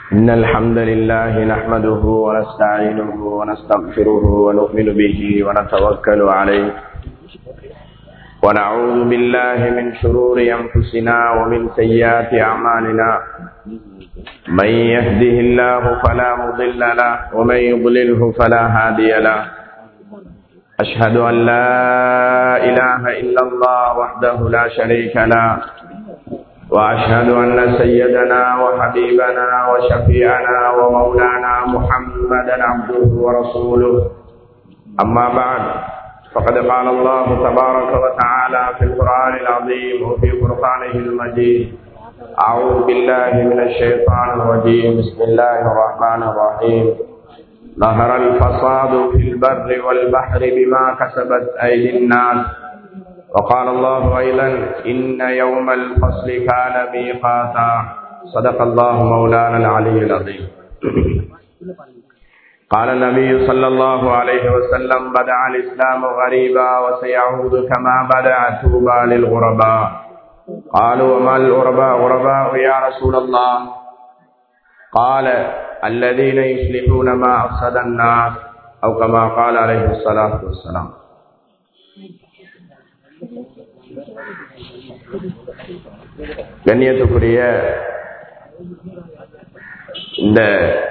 إن الحمد لله نحمده ونستعينه ونستغفره ونؤمن به ونتوكل عليه ونعوذ بالله من شرور أنفسنا ومن سيئات أعمالنا من يهده الله فلا مضل له ومن يضلله فلا هادي له أشهد أن لا إله إلا الله وحده لا شريك له وأشهد أن سيدنا وحبيبنا وشفيعنا ومولانا محمدا عبده ورسوله أما بعد فقد قال الله تبارك وتعالى في القرآن العظيم وفي فرقانه المجيد أعوذ بالله من الشيطان الرجيم بسم الله الرحمن الرحيم ظهر الفساد في البر والبحر بما كسبت أيدي الناس وقال الله أيضا إن يوم الفصل كان ميقاتا صدق الله مولانا العلي العظيم قال النبي صلى الله عليه وسلم بدع الإسلام غريبا وسيعود كما بدع توبى للغرباء قالوا وما الغرباء غرباء يا رسول الله قال الذين يصلحون ما أفسد الناس أو كما قال عليه الصلاة والسلام கண்ணியத்துக்குரிய இந்த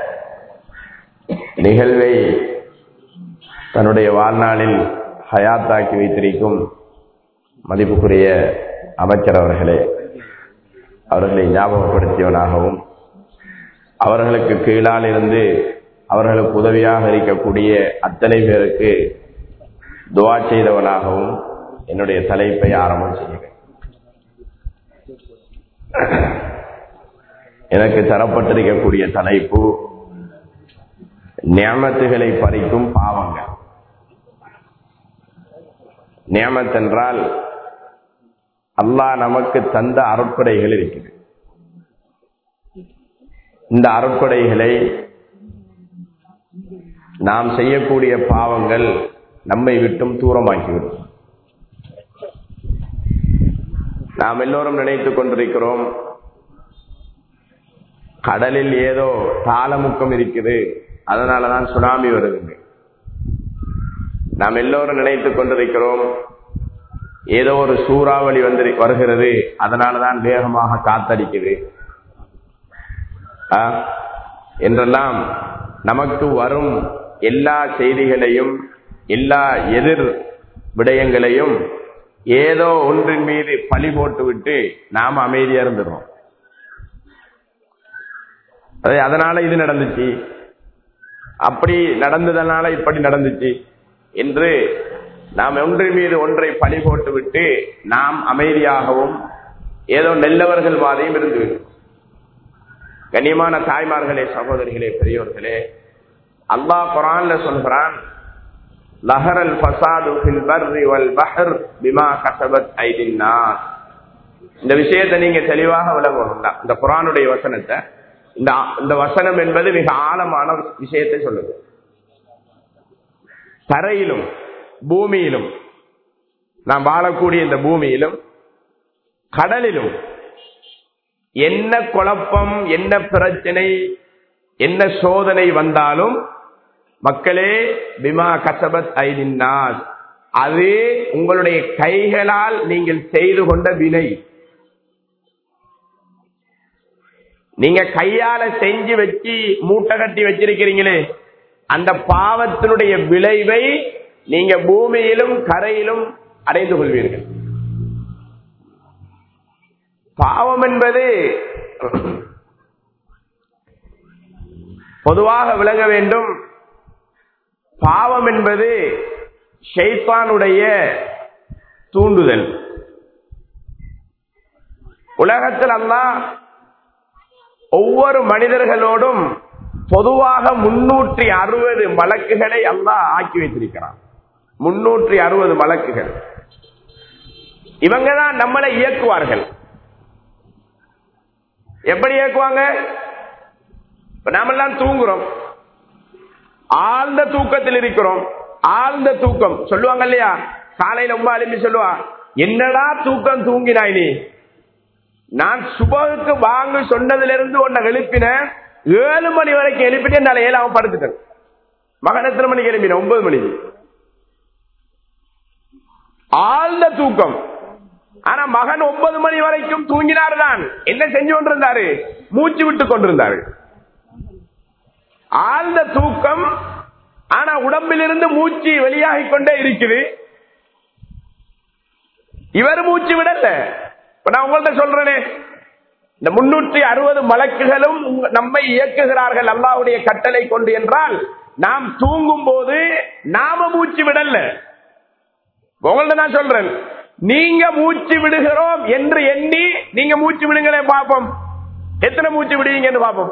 நிகழ்வை தன்னுடைய வாழ்நாளில் ஹயாத்தாக்கி வைத்திருக்கும் மதிப்புக்குரிய அமைச்சர் அவர்களே அவர்களை ஞாபகப்படுத்தியவனாகவும் அவர்களுக்கு கீழால் இருந்து அவர்களுக்கு உதவியாக இருக்கக்கூடிய அத்தனை பேருக்கு துவா செய்தவனாகவும் என்னுடைய தலைப்பை ஆரம்பம் செய்கிறேன் எனக்கு தரப்பட்டிருக்கக்கூடிய தலைப்பு நியமத்துகளை பறிக்கும் பாவங்கள் நியமத் என்றால் அல்லாஹ் நமக்கு தந்த அருட்படைகள் இருக்குது இந்த அருட்படைகளை நாம் செய்யக்கூடிய பாவங்கள் நம்மை விட்டும் தூரமாக்கிவிடும் நாம் எல்லோரும் நினைத்துக் கொண்டிருக்கிறோம் கடலில் ஏதோ தாளமுக்கம் இருக்குது அதனாலதான் சுனாமி வருது நாம் எல்லோரும் நினைத்துக் கொண்டிருக்கிறோம் ஏதோ ஒரு சூறாவளி வந்து வருகிறது அதனாலதான் வேகமாக காத்தடிக்குது என்றெல்லாம் நமக்கு வரும் எல்லா செய்திகளையும் எல்லா எதிர் விடயங்களையும் ஏதோ ஒன்றின் மீது பழி போட்டு விட்டு நாம் அமைதியா இருந்துடுறோம் அதனால இது நடந்துச்சு அப்படி நடந்ததனால இப்படி நடந்துச்சு என்று நாம் ஒன்றின் மீது ஒன்றை பழி போட்டு விட்டு நாம் அமைதியாகவும் ஏதோ நெல்லவர்கள் வாதையும் இருந்து கண்ணியமான தாய்மார்களே சகோதரிகளே பெரியோர்களே அல்லாஹ் குரான்ல சொல்கிறான் லஹரல் ஃபசாது ஃபில் பர்ரி வல் பஹர் பிமா கசபத் ஐதின்னா இந்த விஷயத்தை நீங்க தெளிவாக விளங்கணும் இந்த குரானுடைய வசனத்தை இந்த இந்த வசனம் என்பது மிக ஆழமான விஷயத்தை சொல்லுது தரையிலும் பூமியிலும் நாம் வாழக்கூடிய இந்த பூமியிலும் கடலிலும் என்ன குழப்பம் என்ன பிரச்சனை என்ன சோதனை வந்தாலும் மக்களே பிமா கசபத் ஐதின்னாஸ் அது உங்களுடைய கைகளால் நீங்கள் செய்து கொண்ட வினை நீங்க கையால செஞ்சு வச்சு மூட்டை கட்டி வச்சிருக்கிறீங்களே அந்த பாவத்தினுடைய விளைவை நீங்க பூமியிலும் கரையிலும் அடைந்து கொள்வீர்கள் பாவம் என்பது பொதுவாக விளங்க வேண்டும் பாவம் என்பது ஷைத்தானுடைய தூண்டுதல் உலகத்தில் அல்லா ஒவ்வொரு மனிதர்களோடும் பொதுவாக முன்னூற்றி அறுபது வழக்குகளை அல்லா ஆக்கி வைத்திருக்கிறான் முன்னூற்றி அறுபது வழக்குகள் இவங்க தான் நம்மளை இயக்குவார்கள் எப்படி இயக்குவாங்க நாமெல்லாம் தூங்குறோம் ஆழ்ந்த தூக்கத்தில் இருக்கிறோம் ஆழ்ந்த தூக்கம் சொல்லுவாங்க இல்லையா காலையில ரொம்ப அலும்பி சொல்லுவா என்னடா தூக்கம் தூங்கினாய் நீ நான் சுபகுக்கு வாங்க சொன்னதுல இருந்து உன்னை எழுப்பின ஏழு மணி வரைக்கும் எழுப்பிட்டு என்னால ஏழாம படுத்துட்டேன் மகன் எத்தனை மணிக்கு எழுப்பின ஒன்பது மணிக்கு ஆழ்ந்த தூக்கம் ஆனா மகன் ஒன்பது மணி வரைக்கும் தூங்கினார் தான் என்ன செஞ்சு கொண்டிருந்தாரு மூச்சு விட்டு கொண்டிருந்தாரு ஆழ்ந்த தூக்கம் ஆனா உடம்பிலிருந்து மூச்சு வெளியாகி கொண்டே இருக்குது இவர் மூச்சு விடல இப்ப நான் உங்கள்ட்ட சொல்றேனே இந்த முன்னூற்றி அறுபது மலக்குகளும் உங்க- நம்மை இயக்குகிறார்கள் அல்லாவுடைய கட்டளை கொண்டு என்றால் நாம் தூங்கும் போது நாம மூச்சு விடல உங்கள்ட்ட நான் சொல்றேன் நீங்க மூச்சு விடுகிறோம் என்று எண்ணி நீங்க மூச்சு விடுங்களே பாப்போம் எத்தனை மூச்சு விடுவீங்கன்னு பாப்போம்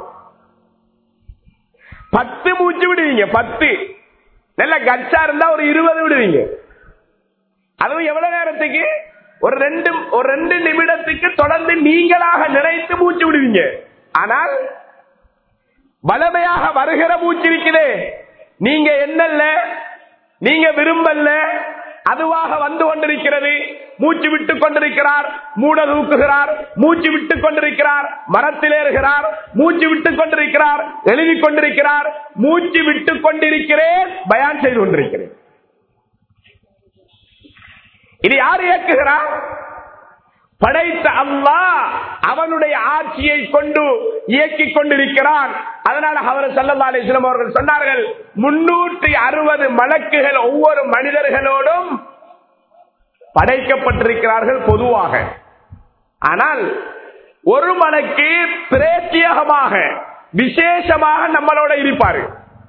பத்து மூச்சு விடுவீங்க பத்து நல்ல கட்சா இருந்தா ஒரு இருபது விடுவீங்க அதுவும் எவ்வளவு நேரத்துக்கு ஒரு ரெண்டு ஒரு ரெண்டு நிமிடத்துக்கு தொடர்ந்து நீங்களாக நினைத்து மூச்சு விடுவீங்க ஆனால் வலமையாக வருகிற மூச்சு இருக்குதே நீங்க என்னல்ல நீங்க விரும்பல்ல அதுவாக வந்து கொண்டிருக்கிறது மூச்சு விட்டுக் கொண்டிருக்கிறார் மூட தூக்குகிறார் மூச்சு விட்டுக் கொண்டிருக்கிறார் மரத்தில் ஏறுகிறார் மூச்சு விட்டுக் கொண்டிருக்கிறார் எழுதி கொண்டிருக்கிறார் மூச்சு விட்டுக் கொண்டிருக்கிறேன் பயான் செய்து கொண்டிருக்கிறேன் இது யார் இயக்குகிறார் படைத்த அல்லாஹ் அவனுடைய ஆட்சியை கொண்டு இயக்கிக் கொண்டிருக்கிறான் அதனால அவர் சல்லல்லா அலிஸ்லாம் அவர்கள் சொன்னார்கள் முன்னூற்றி அறுபது மலக்குகள் ஒவ்வொரு மனிதர்களோடும் படைக்கப்பட்டிருக்கிறார்கள் பொதுவாக ஆனால் ஒரு மலக்கு பிரத்யேகமாக விசேஷமாக நம்மளோட இருப்பாரு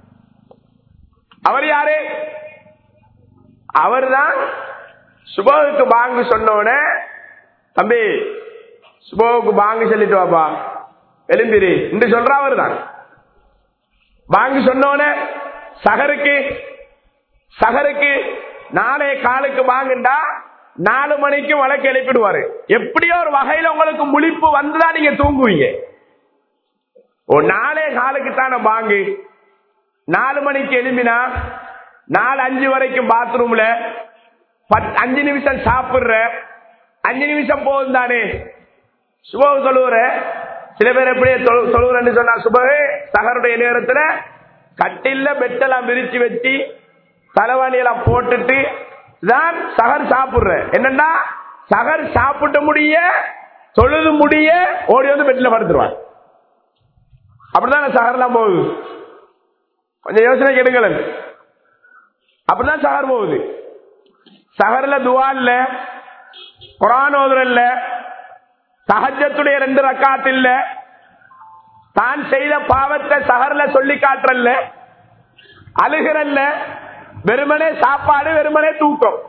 அவர் யாரு அவர்தான் சுபோவுக்கு பாங்கு சொன்னோட தம்பி சுபோவுக்கு பாங்கு சொல்லிட்டு வாப்பா எலும்பிரி என்று சொல்ற அவர் தான் பாங்கு சொன்னோன சகருக்கு சகருக்கு நாளை காலுக்கு வாங்குண்டா நாலு மணிக்கு வழக்கு எழுப்பிடுவாரு எப்படியோ ஒரு வகையில உங்களுக்கு முழிப்பு வந்துதான் நீங்க தூங்குவீங்க ஒரு நாளே காலுக்கு தானே பாங்கு நாலு மணிக்கு எழுப்பினா நாலு அஞ்சு வரைக்கும் பாத்ரூம்ல பத்- அஞ்சு நிமிஷம் சாப்பிடுற அஞ்சு நிமிஷம் போதும் தானே சுபகு தொழுவுற சில பேர் எப்படி தொழு- தொழுவுறேன்னு சொன்னா சுபகு சகருடைய நேரத்துல கட்டில்ல பெட்டெல்லாம் விரிச்சு வச்சு தலைவாணி எல்லாம் போட்டுட்டு தான் சகர் சாப்பிடுற என்னன்னா சகர் சாப்பிட்டு முடிய தொழுது முடிய ஓடி வந்து பெட்டில படுத்துருவான் அப்படிதான் சகர்லாம் போகுது கொஞ்சம் யோசனை கேளுங்களேன் அப்படிதான் சகர் போகுது சகர்ல துவா இல்ல குரான் ஓதுற இல்ல சஹஜத்துடைய ரெண்டு ரக்காத் இல்ல தான் செய்த பாவத்தை சகர்ல சொல்லி காட்டுறல்ல அழுகிறல்ல வெறுமனே சாப்பாடு வெறுமனே தூக்கம்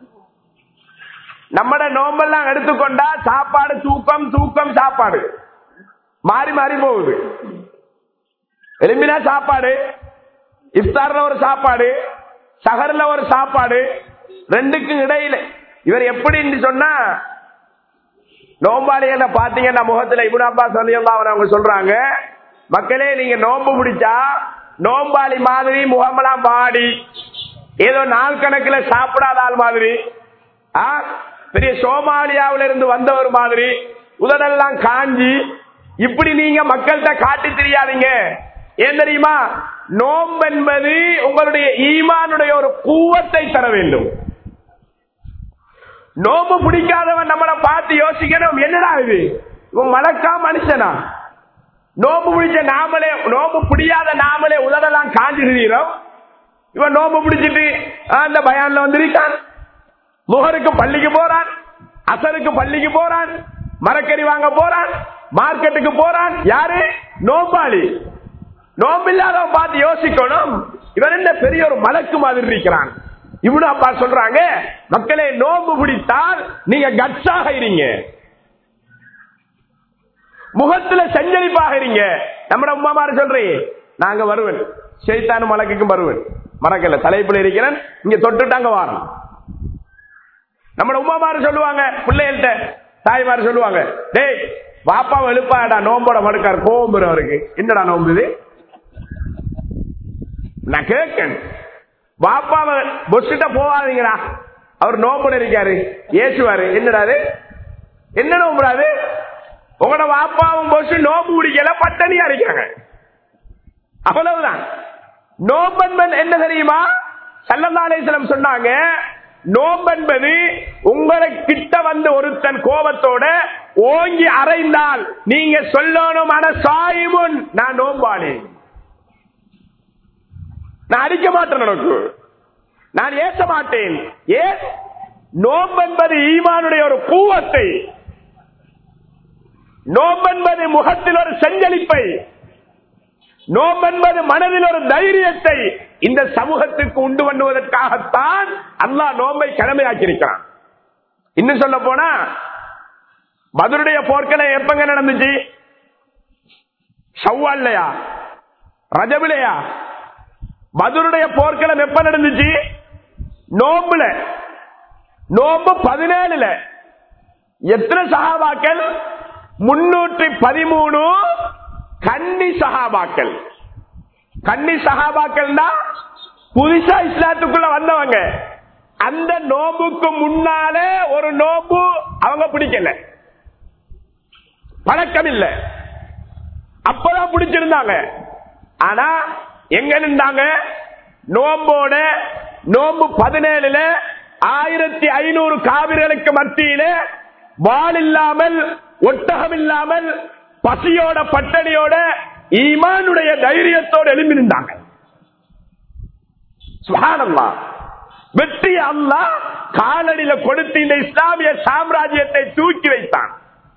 நம்மட நோம்பெல்லாம் எடுத்துக்கொண்டா சாப்பாடு தூக்கம் தூக்கம் சாப்பாடு மாறி மாறி போகுது எலும்பினா சாப்பாடு இஃப்தார்ல ஒரு சாப்பாடு சகர்ல ஒரு சாப்பாடு ரெண்டுக்கும் இடையில இவர் எப்படின்னு சொன்னா நோம்பாளிகளை பாத்தீங்கன்னா முகத்துல இபுன் அப்பா சொல்லி அவங்க சொல்றாங்க மக்களே நீங்க நோம்பு பிடிச்சா நோம்பாளி மாதிரி முகமெல்லாம் பாடி ஏதோ நாள் கணக்குல சாப்பிடாத ஆள் மாதிரி ஆ, பெரிய சோமாலியாவில இருந்து வந்தவர் மாதிரி உதடெல்லாம் காஞ்சி இப்படி நீங்க மக்கள்கிட்ட காட்டி தெரியாதீங்க ஏன் தெரியுமா நோம்பு என்பது உங்களுடைய ஈமானுடைய ஒரு கூவத்தை தர வேண்டும் நோம்பு பிடிக்காதவன் நம்மளை பார்த்து யோசிக்கணும் என்னடா இது இவன் மலக்கா மனுஷனா நோம்பு பிடிச்ச நாமளே நோம்பு பிடியாத நாமளே உதடெல்லாம் காஞ்சிருக்கிறோம் இவன் நோம்பு பிடிச்சிட்டு ஆ, அந்த பயான்ல வந்திருக்கான் முகருக்கு பள்ளிக்கு போறான் அசருக்கு பள்ளிக்கு போறான் மரக்கறி வாங்க போறான் மார்க்கெட்டுக்கு போறான் யாரு நோம்பாளி நோம்பில்லாதவன் பார்த்து யோசிக்கணும் இவன் என்ன பெரிய ஒரு மலக்கு மாதிரி இருக்கிறான் இவனு அப்பா சொல்றாங்க மக்களே நோம்பு பிடித்தால் நீங்க கட்ஸாக இருங்க முகத்துல செஞ்சரிப்பாக இருங்க நம்ம உமா மாதிரி சொல்றீங்க நாங்க வருவேன் செய்தான மலக்குக்கும் வருவேன் மறக்கல தலைப்புல இருக்கிறேன் இங்க தொட்டுட்டாங்க வாரம் நம்ம உமா மாதிரி சொல்லுவாங்க பிள்ளைகள்கிட்ட தாய்மார் சொல்லுவாங்க டேய் பாப்பா எழுப்பாடா நோம்போட மடுக்கார் கோவம் வரும் அவருக்கு என்னடா நோம்பு இது நான் கேட்கேன் பாப்பாவை பொஸ்கிட்ட போவாதீங்கடா அவர் நோம்புல இருக்காரு ஏசுவாரு என்னடா அது என்ன நோம்புறாது உங்களோட பாப்பாவும் பொசு நோம்பு குடிக்கல பட்டனியா இருக்காங்க அவ்வளவுதான் நோம்பன்பன் என்ன தெரியுமா சல்லல்லாலேசனம் சொன்னாங்க நோம்பன்பது உங்களை கிட்ட வந்து ஒருத்தன் கோபத்தோட ஓங்கி அறைந்தால் நீங்க சொல்லணும் ஆன சாயிமுன் நான் நோம்பானேன் நான் அடிக்க மாட்டேன் உனக்கு நான் ஏச மாட்டேன் ஏன் நோம்பென்பது ஈமானுடைய ஒரு கூவத்தை நோம்பென்பது முகத்தில் ஒரு செஞ்சலிப்பை நோம்பென்பது மனதில் ஒரு தைரியத்தை இந்த சமூகத்துக்கு உண்டு பண்ணுவதற்காகத்தான் அல்லாஹ் நோம்பை கடமையாக்கியிருக்கிறான் இன்னும் சொல்ல போனா மதுருடைய போர்க்களை எப்பங்க நடந்துச்சு ஷவ்வால்லையா ரஜபிலையா மதுருடைய போர்க்களம் எப்ப நடந்துச்சு நோம்புல நோம்பு பதினேழுல எத்தனை சகாபாக்கள் முன்னூற்றி பதிமூணு கன்னி சகாபாக்கள் கன்னி சகாபாக்கள் தான் புதுசா இஸ்லாத்துக்குள்ள வந்தவங்க அந்த நோம்புக்கு முன்னாலே ஒரு நோம்பு அவங்க பிடிக்கல பழக்கம் இல்லை அப்பதான் பிடிச்சிருந்தாங்க ஆனா எங்க இருந்தாங்க நோம்போட நோம்பு பதினேழுல ஆயிரத்தி ஐநூறு காவிர்களுக்கு மத்தியில வால் இல்லாமல் ஒட்டகம் இல்லாமல் பசியோட பட்டணியோட ஈமானுடைய தைரியத்தோடு எழும்பி நின்றாங்க சுகானம்மா வெற்றி அல்லா காலடியில கொடுத்து இந்த இஸ்லாமிய சாம்ராஜ்யத்தை தூக்கி வைத்தான்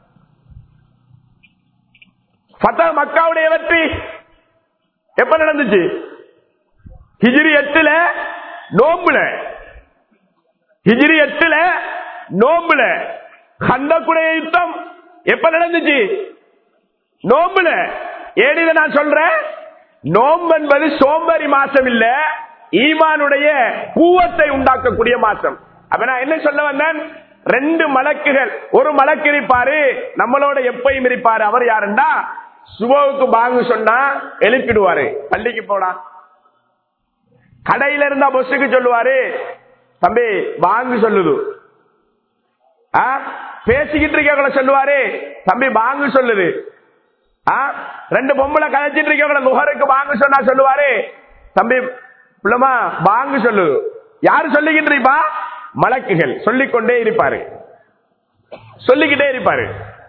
பத்தா மக்காவுடைய வெற்றி எப்ப நடந்துச்சு ஹிஜிரி எட்டுல நோம்புல ஹிஜிரி எட்டுல நோம்புல கண்டக்குடைய யுத்தம் எப்ப நடந்துச்சு நோம்புல ஏடித நான் சொல்றேன் நோம்பு என்பது சோம்பேறி மாசம் இல்ல ஈமானுடைய பூவத்தை உண்டாக்கக்கூடிய மாசம் அப்ப நான் என்ன சொல்ல வந்தேன் ரெண்டு மலக்குகள் ஒரு மலக்கு இருப்பாரு நம்மளோட எப்பயும் இருப்பாரு அவர் யாருண்டா சுபவுக்கு பாங்கு சொன்னா எழுப்பிடுவாரு பள்ளிக்கு போடா கடையில இருந்தா பொஸ்ஸுக்கு சொல்லுவாரு தம்பி பாங்கு சொல்லுது ஆ? பேசிக்கிட்டு இருக்க சொல்லுவாரு தம்பி பாங்கு சொல்லுது ஆ? ரெண்டு பொம்பளை கதைச்சிட்டு இருக்க நுகருக்கு பாங்கு சொன்னா சொல்லுவாரு தம்பி பிள்ளமா பாங்கு சொல்லுது யாரு சொல்லிக்கிட்டு இருப்பா மலக்குகள் சொல்லிக்கொண்டே இருப்பாரு சொல்லிக்கிட்டே இருப்பாரு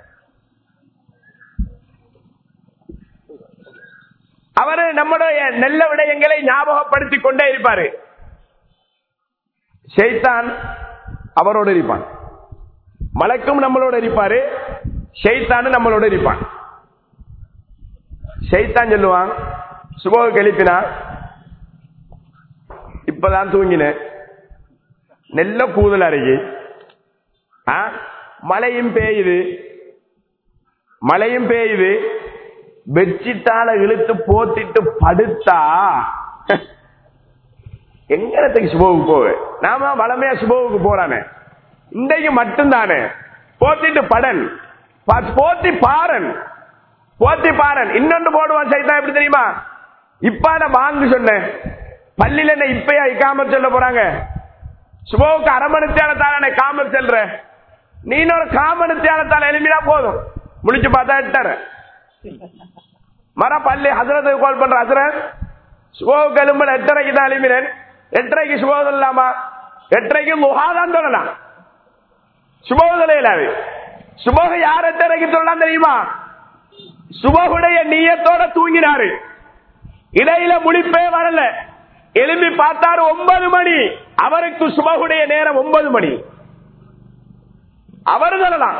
அவரு நம்முடைய நல்ல விடயங்களை ஞாபகப்படுத்திக் கொண்டே இருப்பாரு ஷைத்தான் அவரோட இருப்பான் மலக்கும் நம்மளோட இருப்பாரு ஷைத்தானு நம்மளோட இருப்பான் ஷைத்தான் சொல்லுவான் சுபோக எழுப்பினா இப்பதான் தூங்கினேன் நெல்ல கூதல் அருகே மழையும் பெய்யுது மழையும் பெய்யுது பெட்ஷீட்டால இழுத்து போத்திட்டு படுத்தா எங்கடத்துக்கு சுபோவுக்கு போக நாம வளமையா சுபோவுக்கு போறானே இன்றைக்கு மட்டும்தானே போத்திட்டு படன் பா- போத்தி பாரன் போத்தி பாரன் இன்னொன்று போடுவான் சைத்தான் எப்படி தெரியுமா இப்ப நான் வாங்கு சொன்னேன் பள்ளியில என்ன இப்பயா இக்காமர் சொல்ல போறாங்க சுபோவுக்கு அரமணித்தியாலத்தால காமர் செல்ற நீ ஒரு காமணித்தியாலத்தால எழுப்பினா போதும் முடிச்சு பார்த்தா எட்டாரு மர பள்ளி ஹசரத்துக்கு கால் பண்ற ஹசரத் சுபோவுக்கு எலும்புல எட்டரைக்கு தான் எழுப்பினேன் எட்டரைக்கு சுபோதம் இல்லாமா எட்டரைக்கு முகாதான் சொல்லலாம் சுபோதலை இல்லாது சுபோக யார் எட்டரைக்கு சொல்லலாம் தெரியுமா சுபகுடைய நீயத்தோட தூங்கினாரு இடையில முழிப்பே வரல எழுப்பி பார்த்தாரு ஒன்பது மணி அவருக்கு சுபகுடைய நேரம் ஒன்பது மணி அவர் சொல்லலாம்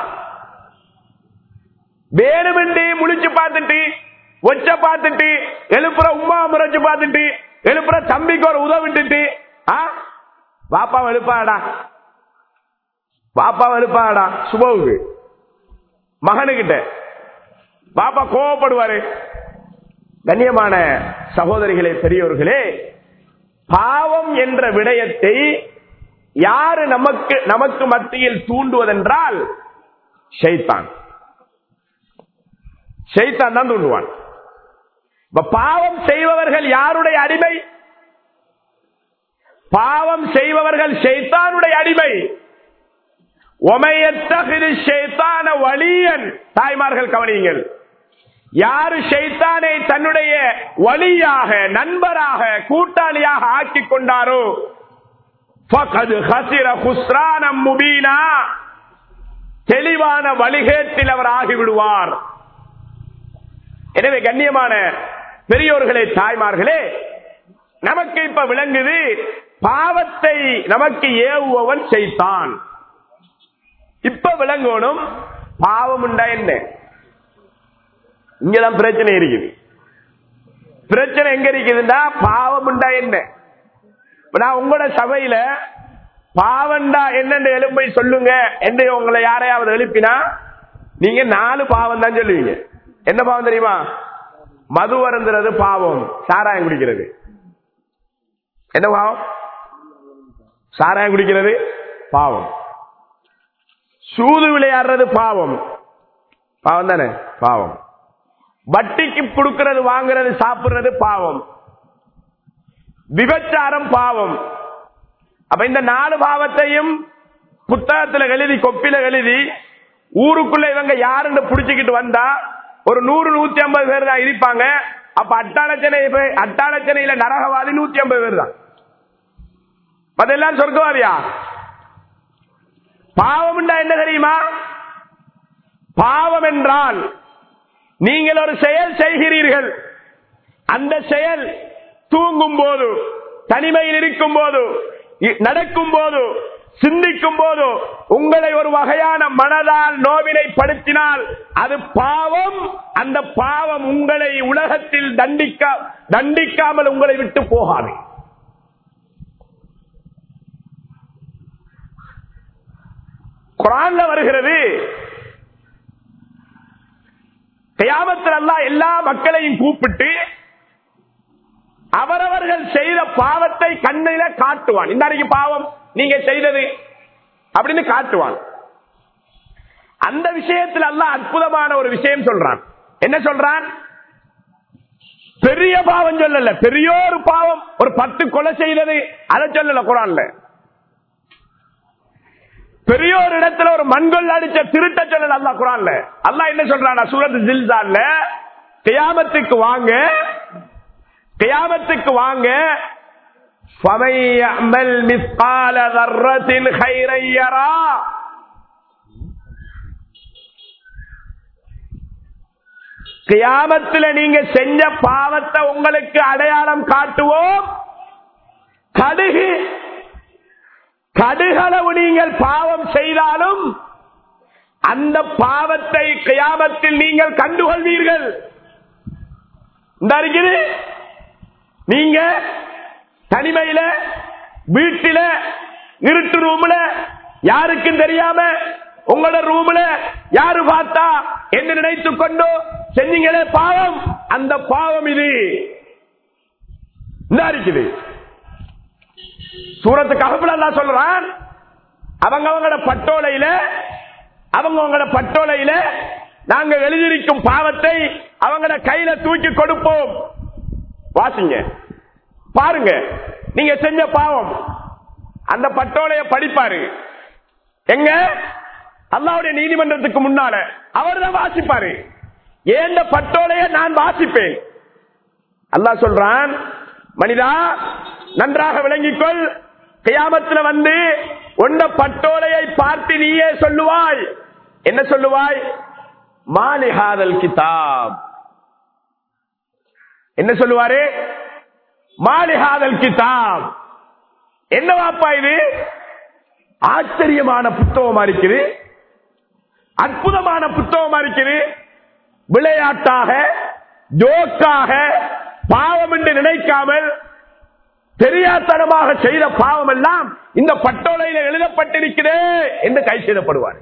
வேணுமென்று முழிச்சு பார்த்துட்டு ஒச்ச பார்த்துட்டு எழுப்புற உமா முறைச்சு பார்த்துட்டு எழுப்புற தம்பிக்கு ஒரு உதவிட்டுட்டு ஆ பாப்பா எழுப்பாடா பாப்பா எழுப்பாடா சுபவுக்கு மகனுகிட்ட பாப்பா கோவப்படுவாரு கண்ணியமான சகோதரிகளே பெரியோர்களே பாவம் என்ற விடயத்தை யாரு நமக்கு நமக்கு மத்தியில் தூண்டுவதென்றால் ஷைத்தான் ஷைத்தான் தான் தூண்டுவான் இப்ப பாவம் செய்பவர்கள் யாருடைய அடிமை பாவம் செய்பவர்கள் ஷைத்தானுடைய அடிமை ஒமையத்தகிரு ஷைத்தான வலியன் தாய்மார்கள் கவனியுங்கள் யாரு ஷைத்தானை தன்னுடைய வழியாக நண்பராக கூட்டாளியாக ஆக்கிக் கொண்டாரோ ஃபகது ஹசிர குஸ்ரானம் முபீனா தெளிவான வழிகேட்டில் அவர் ஆகிவிடுவார் எனவே கண்ணியமான பெரியோர்களே தாய்மார்களே நமக்கு இப்ப விளங்குது பாவத்தை நமக்கு ஏவுபவன் செய்தான் இப்ப விளங்கணும் பாவம் உண்டா என்ன இங்கதான் பிரச்சனை இருக்குது பிரச்சனை எங்க இருக்குதுன்னா பாவம் உண்டா என்ன இப்ப நான் உங்களோட சபையில பாவண்டா என்னென்ன எலும்பை சொல்லுங்க என்று உங்களை யாரையாவது எழுப்பினா நீங்க நாலு பாவம் தான் சொல்லுவீங்க என்ன பாவம் தெரியுமா மது வருந்துறது பாவம் சாராயம் குடிக்கிறது என்ன பாவம் சாராயம் குடிக்கிறது பாவம் சூது விளையாடுறது பாவம் பாவம் தானே பாவம் வட்டிக்கு கொடுக்கிறது வாங்குறது சாப்பிடுறது பாவம் விபச்சாரம் பாவம் அப்ப இந்த நாலு பாவத்தையும் புத்தகத்துல எழுதி கொப்பில எழுதி ஊருக்குள்ள இவங்க யாருன்னு புடிச்சுக்கிட்டு வந்தா ஒரு நூறு நூத்தி ஐம்பது பேர் தான் இருப்பாங்க அப்ப அட்டாளச்சனை அட்டாளச்சனையில நரகவாதி நூத்தி ஐம்பது பேர் தான் அதெல்லாம் சொர்க்கவாதியா பாவம் என்ன தெரியுமா பாவம் என்றால் நீங்கள் ஒரு செயல் செய்கிறீர்கள் அந்த செயல் தூங்கும் போது தனிமையில் இருக்கும் போது நடக்கும் போது சிந்திக்கும் போது உங்களை ஒரு வகையான மனதால் நோவினை படுத்தினால் அது பாவம் அந்த பாவம் உங்களை உலகத்தில் தண்டிக்க தண்டிக்காமல் உங்களை விட்டு போகாது குரான்ல வருகிறது கயாமத்தில் அல்லா எல்லா மக்களையும் கூப்பிட்டு அவரவர்கள் செய்த பாவத்தை கண்ணில காட்டுவான் இந்த பாவம் நீங்க செய்தது அப்படின்னு காட்டுவான் அந்த விஷயத்தில் அல்ல அற்புதமான ஒரு விஷயம் சொல்றான் என்ன சொல்றான் பெரிய பாவம் சொல்லல பெரிய ஒரு பாவம் ஒரு பத்து கொலை செய்தது அதை சொல்லல குரான்ல பெரிய ஒரு இடத்துல ஒரு மண்கொல் அடிச்ச திருட்ட சொல்லல அல்லா குரான்ல அல்லா என்ன சொல்றான் சூரத் ஜில்சான்ல கியாமத்துக்கு வாங்க கியாமத்துக்கு வாங்க கியாமத்தில் நீங்க செஞ்ச பாவத்தை உங்களுக்கு அடையாளம் காட்டுவோம் கடுகு கடுகளவு நீங்கள் பாவம் செய்தாலும் அந்த பாவத்தை கியாமத்தில் நீங்கள் கண்டுகொள்வீர்கள் இந்த இருக்குது நீங்க தனிமையில வீட்டில இருட்டு ரூம்ல யாருக்கும் தெரியாம உங்களோட ரூம்ல யாரு பார்த்தா என்ன நினைத்துக் கொண்டு செஞ்சீங்களே பாவம் அந்த பாவம் இது இந்த இருக்குது சூரத்துக்கு அகப்புல சொல்றான் அவங்க அவங்களோட பட்டோலையில அவங்க அவங்களோட பட்டோலையில நாங்க எழுதியிருக்கும் பாவத்தை அவங்களோட கையில தூக்கி கொடுப்போம் வாசிங்க பாருங்க நீங்க செஞ்ச பாவம் அந்த பட்டோலைய படிப்பாரு எங்க அல்லாவுடைய நீதிமன்றத்துக்கு முன்னால அவர் தான் வாசிப்பாரு ஏந்த பட்டோலைய நான் வாசிப்பேன் அல்லாஹ் சொல்றான் மனிதா நன்றாக விளங்கிக்கொள் கியாமத்தில் வந்து உண்ட பட்டோலையை பார்த்து நீயே சொல்லுவாய் என்ன சொல்லுவாய் மாலிஹாதல் கிதாப் என்ன சொல்லுவாரு மாலிஹாதல் கிதாப் என்ன வாப்பா இது ஆச்சரியமான புத்தகமா இருக்குது அற்புதமான புத்தகமா இருக்குது விளையாட்டாக ஜோக்காக பாவம் என்று நினைக்காமல் தெரியாத்தனமாக செய்த பாவம் எல்லாம் இந்த பட்டோலையில எழுதப்பட்டிருக்கிறே என்று கை செய்தப்படுவார்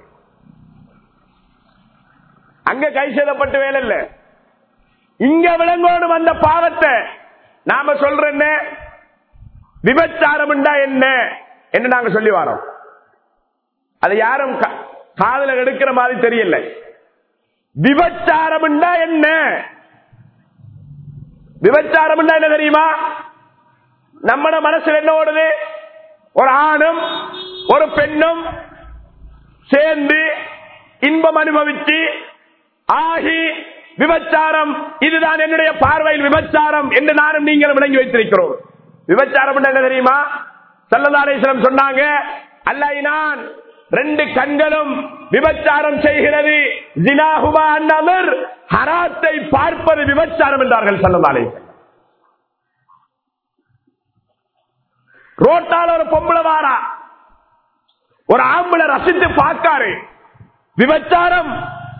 அங்க கை செய்தப்பட்டு வேலை இல்ல இங்க விளங்கோடும் அந்த பாவத்தை நாம சொல்ற என்ன விபச்சாரம் என்ன என்று நாங்க சொல்லி வரோம் அது யாரும் காதல எடுக்கிற மாதிரி தெரியல விபச்சாரம் என்ன விபச்சாரம் என்ன தெரியுமா நம்மட மனசுல என்ன ஓடுது ஒரு ஆணும் ஒரு பெண்ணும் சேர்ந்து இன்பம் அனுபவிச்சு ஆகி விபச்சாரம் இதுதான் என்னுடைய பார்வையில் விபச்சாரம் என்று நானும் நீங்களும் விளங்கி வைத்திருக்கிறோம் விபச்சாரம் என்ன தெரியுமா சல்லதாரேஸ்வரம் சொன்னாங்க அல்லைனான் ரெண்டு கண்களும் விபச்சாரம் செய்கிறது ஜினாஹுமா அன்னவர் ஹராத்தை பார்ப்பது விபச்சாரம் என்றார்கள் சல்லதாரேஸ்வரம் ரோட்டால ஒரு பொம்பளை வாரா ஒரு ஆம்பளை ரசித்து பார்க்காரு விபச்சாரம்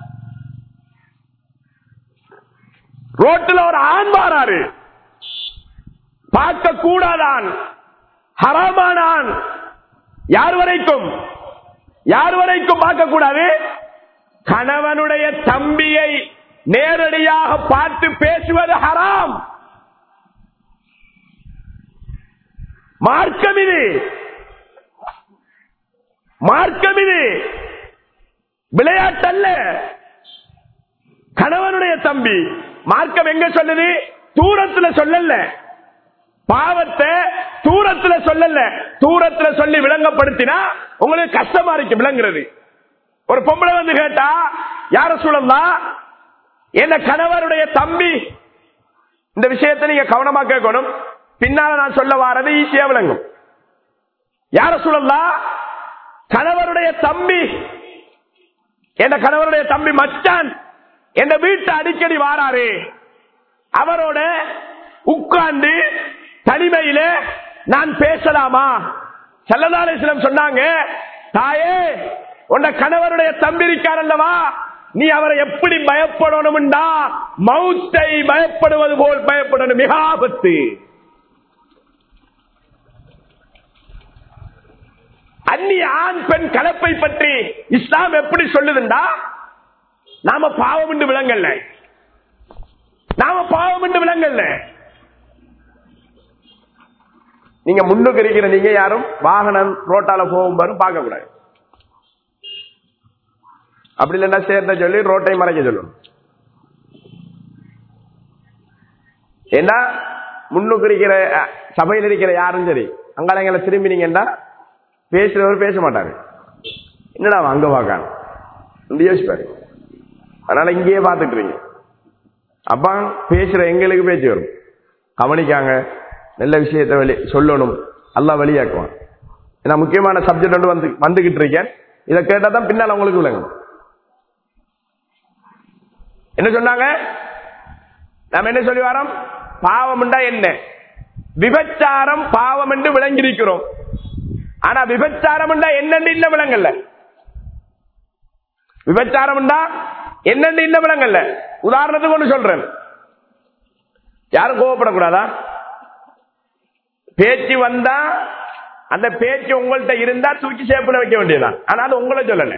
ரோட்டில் ஒரு ஆண் வாராரு பார்க்க கூடாதான் ஹராமானான் யார் வரைக்கும் யார் வரைக்கும் பார்க்க கூடாது கணவனுடைய தம்பியை நேரடியாக பார்த்து பேசுவது ஹராம் மார்க்கம் இது மார்க்கம் இது விளையாட்டல்ல கணவனுடைய தம்பி மார்க்கம் எங்க சொல்லுது தூரத்துல சொல்லல பாவத்தை தூரத்துல சொல்லல தூரத்துல சொல்லி விளங்கப்படுத்தினா உங்களுக்கு கஷ்டமா இருக்கு விளங்குறது ஒரு பொம்பளை வந்து கேட்டா யார சொல்லலாம் என்ன கணவருடைய தம்பி இந்த விஷயத்தை நீங்க கவனமா கேட்கணும் பின்னால நான் சொல்ல வாரது ஈஸியா விளங்கும் யார சொல்லலாம் கணவருடைய தம்பி என் கணவருடைய தம்பி மச்சான் என் வீட்டை அடிக்கடி வாராரு அவரோட உட்கார்ந்து தனிமையில நான் பேசலாமா செல்லதாலேஸ்வரம் சொன்னாங்க தாயே உன்ன கணவருடைய தம்பி இருக்கார் அல்லவா நீ அவரை எப்படி பயப்படணும்டா மவுத்தை பயப்படுவது போல் பயப்படணும் மிக ஆபத்து அந்நிய ஆண் பெண் கலப்பை பற்றி இஸ்லாம் எப்படி சொல்லுதுண்டா நாம பாவம் என்று விளங்கல்ல நாம பாவம் என்று விளங்கல்ல நீங்க முன்னுக்கு இருக்கிற நீங்க யாரும் வாகனம் ரோட்டால போகும் பாரு பார்க்க கூடாது அப்படி இல்லைன்னா சேர்ந்த சொல்லி ரோட்டை மறைக்க சொல்லணும் ஏன்னா முன்னுக்கு இருக்கிற அஹ், சபையில் இருக்கிற யாரும் சரி அங்காலங்களை திரும்பினீங்கன்னா பேசுறவர் பேச மாட்டாரு என்னடா அவன் அங்க பார்க்கான் யோசிப்பாரு அதனால இங்கேயே பார்த்துட்டு இருக்கீங்க அப்பா பேசுற எங்களுக்கு பேச்சு வரும் கவனிக்காங்க நல்ல விஷயத்தை வெளி சொல்லணும் அல்லா வெளியாக்குவான் ஏன்னா முக்கியமான சப்ஜெக்ட் வந்து வந்து வந்துகிட்டு இருக்கேன் இதை கேட்டா தான் பின்னால் உங்களுக்கு விளங்கும் என்ன சொன்னாங்க நாம என்ன சொல்லி வரோம் பாவம்டா என்ன விபச்சாரம் பாவம் என்று விளங்கியிருக்கிறோம் ஆனா விபச்சாரம் என்னன்னு இன்னும் விளங்கல்ல விபச்சாரம் என்னன்னு இன்னும் விளங்கல்ல உதாரணத்துக்கு ஒண்ணு சொல்றேன் யாரும் கோவப்படக்கூடாதா பேச்சு வந்தா அந்த பேச்சு உங்கள்கிட்ட இருந்தா தூக்கி சேப்புல வைக்க வேண்டியதுதான் ஆனா அது உங்களை சொல்லல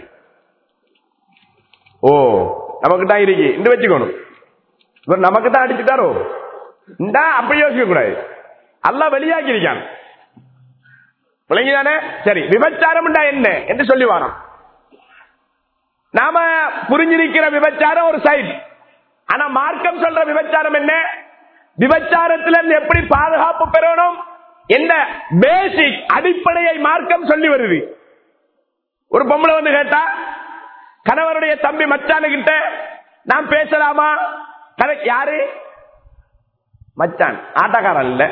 ஓ நமக்கு தான் இருக்கு இந்த வச்சுக்கணும் இவர் நமக்கு தான் அடிச்சுட்டாரோ இந்தா அப்படி யோசிக்க கூடாது அல்ல வெளியாக்கி இருக்கான் விளங்கிதானே சரி விபச்சாரம் என்ன என்று சொல்லி வரோம் நாம புரிஞ்சிருக்கிற விபச்சாரம் ஒரு சைட் ஆனா மார்க்கம் சொல்ற விபச்சாரம் என்ன விபச்சாரத்துல இருந்து எப்படி பாதுகாப்பு பெறணும் என்ன பேசிக் அடிப்படையை மார்க்கம் சொல்லி வருது ஒரு பொம்பளை வந்து கேட்டா கணவருடைய தம்பி மச்சானு கிட்ட நான் பேசலாமா கரெக்ட் யாரு மச்சான் ஆட்டக்காரன் இல்ல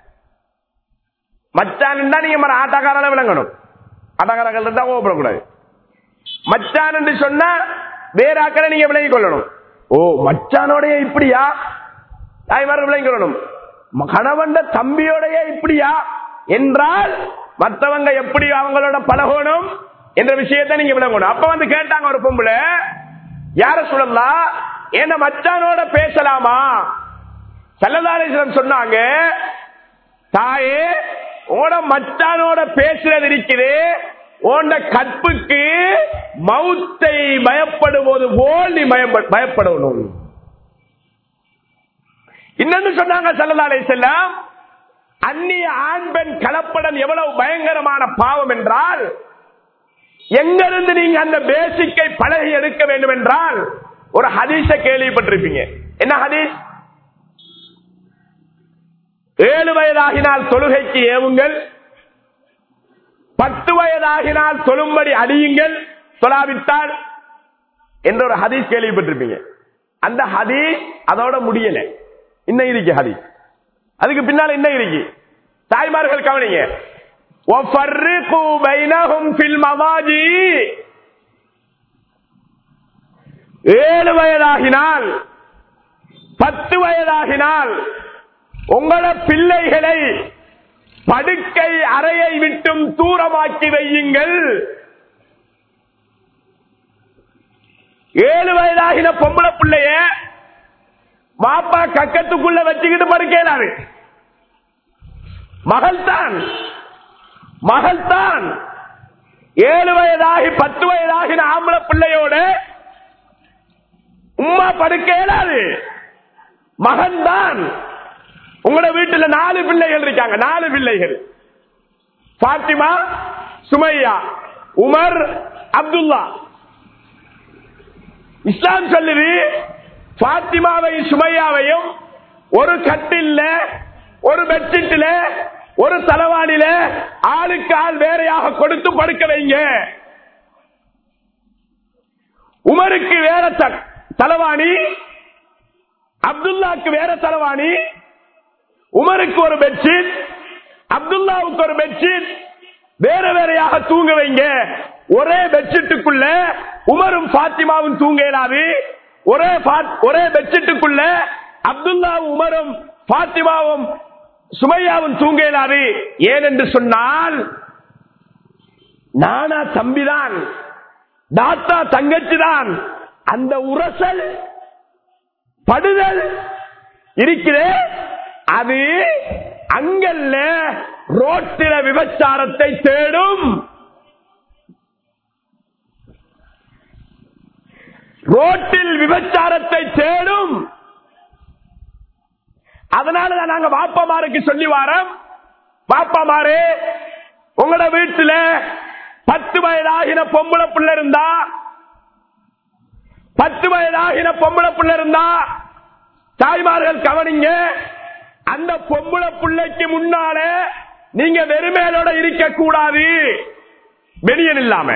மச்சான் நீங்க மர ஆட்டக்காரன விளங்கணும் ஆட்டக்காரர்கள் இருந்தா கோவப்படக்கூடாது மச்சான் என்று சொன்னா வேற ஆக்களை நீங்க விளங்கிக் கொள்ளணும் ஓ மச்சானோடைய இப்படியா தாய்மார்கள் விளங்கிக் கொள்ளணும் ம- கணவன் தம்பியோடைய இப்படியா என்றால் மற்றவங்க எப்படி அவங்களோட பழகணும் என்ற விஷயத்தை நீங்க விளங்கணும் அப்ப வந்து கேட்டாங்க ஒரு பொம்பளை யார சொல்லலாம் என்ன மச்சானோட பேசலாமா செல்லதாரேஸ்வரன் சொன்னாங்க தாயே உன மச்சானோட பேசுறது இருக்குது உன்ட கற்புக்கு மவுத்தை பயப்படுவது போல் நீ பயப்ப- பயப்படணும் இன்னொன்னு சொன்னாங்க செல்லதாலே செல்லம் அந்நிய ஆண் பெண் கலப்படம் எவ்வளவு பயங்கரமான பாவம் என்றால் எங்கிருந்து நீங்க அந்த பேசிக்கை பழகி எடுக்க வேண்டும் என்றால் ஒரு ஹதீஸ கேள்விப்பட்டிருப்பீங்க என்ன ஹதீஸ் ஏழு வயதாகினால் தொழுகைக்கு ஏவுங்கள் பத்து வயதாகினால் தொழும்படி அடியுங்கள் தொழாவிட்டால் என்ற ஒரு ஹதீஸ் கேள்விப்பட்டிருப்பீங்க அந்த ஹதீஸ் அதோட முடியல இன்னும் இருக்கு ஹதீஸ் அதுக்கு பின்னால என்ன இருக்கு தாய்மார்கள் கவனிங்க وَفَرِّقُوا بَيْنَهُمْ فِي الْمَضَاجِعِ ஏழு வயதாகினால் பத்து வயதாகினால் உங்கள பிள்ளைகளை படுக்கை அறையை விட்டும் தூரமாக்கி வையுங்கள் ஏழு வயதாகின பொம்பளை பிள்ளைய மாப்பா கக்கத்துக்குள்ள வச்சுக்கிட்டு படுக்கிறாரு மகள் தான் மகள் தான் ஏழு வயதாகி பத்து வயதாகின ஆம்பளை பிள்ளையோட உம்மா படுக்க இயலாது மகன் தான் உங்களோட வீட்டுல நாலு பிள்ளைகள் இருக்காங்க நாலு பிள்ளைகள் பாத்திமா சுமையா உமர் அப்துல்லா இஸ்லாம் சொல்லுது பாத்திமாவையும் சுமையாவையும் ஒரு கட்டில்ல ஒரு பெட்ஷீட்ல ஒரு தலவாணில ஆளுக்கு ஆள் வேறையாக கொடுத்து படுக்க வைங்க உமருக்கு வேற த- தலவாணி அப்துல்லாக்கு வேற தலவாணி உமருக்கு ஒரு பெட்ஷீட் அப்துல்லாவுக்கு ஒரு பெட்ஷீட் வேற வேறையாக தூங்க வைங்க ஒரே பெட்ஷீட்டுக்குள்ள உமரும் பாத்திமாவும் தூங்க இயலாது ஒரே பா- ஒரே பெட்ஷீட்டுக்குள்ள அப்துல்லாவும் உமரும் பாத்திமாவும் சுமையாவும் தூங்க இயலாது ஏனென்று சொன்னால் நானா தம்பிதான் தாத்தா தங்கச்சி தான் அந்த உரசல் படுதல் இருக்கிறே அது அங்கல்ல ரோட்டில விபச்சாரத்தை தேடும் ரோட்டில் விபச்சாரத்தை தேடும் அதனாலதான் நாங்க வாப்பமாருக்கு சொல்லி வாரோம் வாப்பமாரு உங்களோட வீட்டுல பத்து வயதாகின பொம்பளை பிள்ளை இருந்தா பத்து வயதாகின பொம்பளை பிள்ளை இருந்தா தாய்மார்கள் கவனிங்க அந்த பொம்பளை பிள்ளைக்கு முன்னால நீங்க வெறுமேலோட இருக்க கூடாது வெளியன் இல்லாம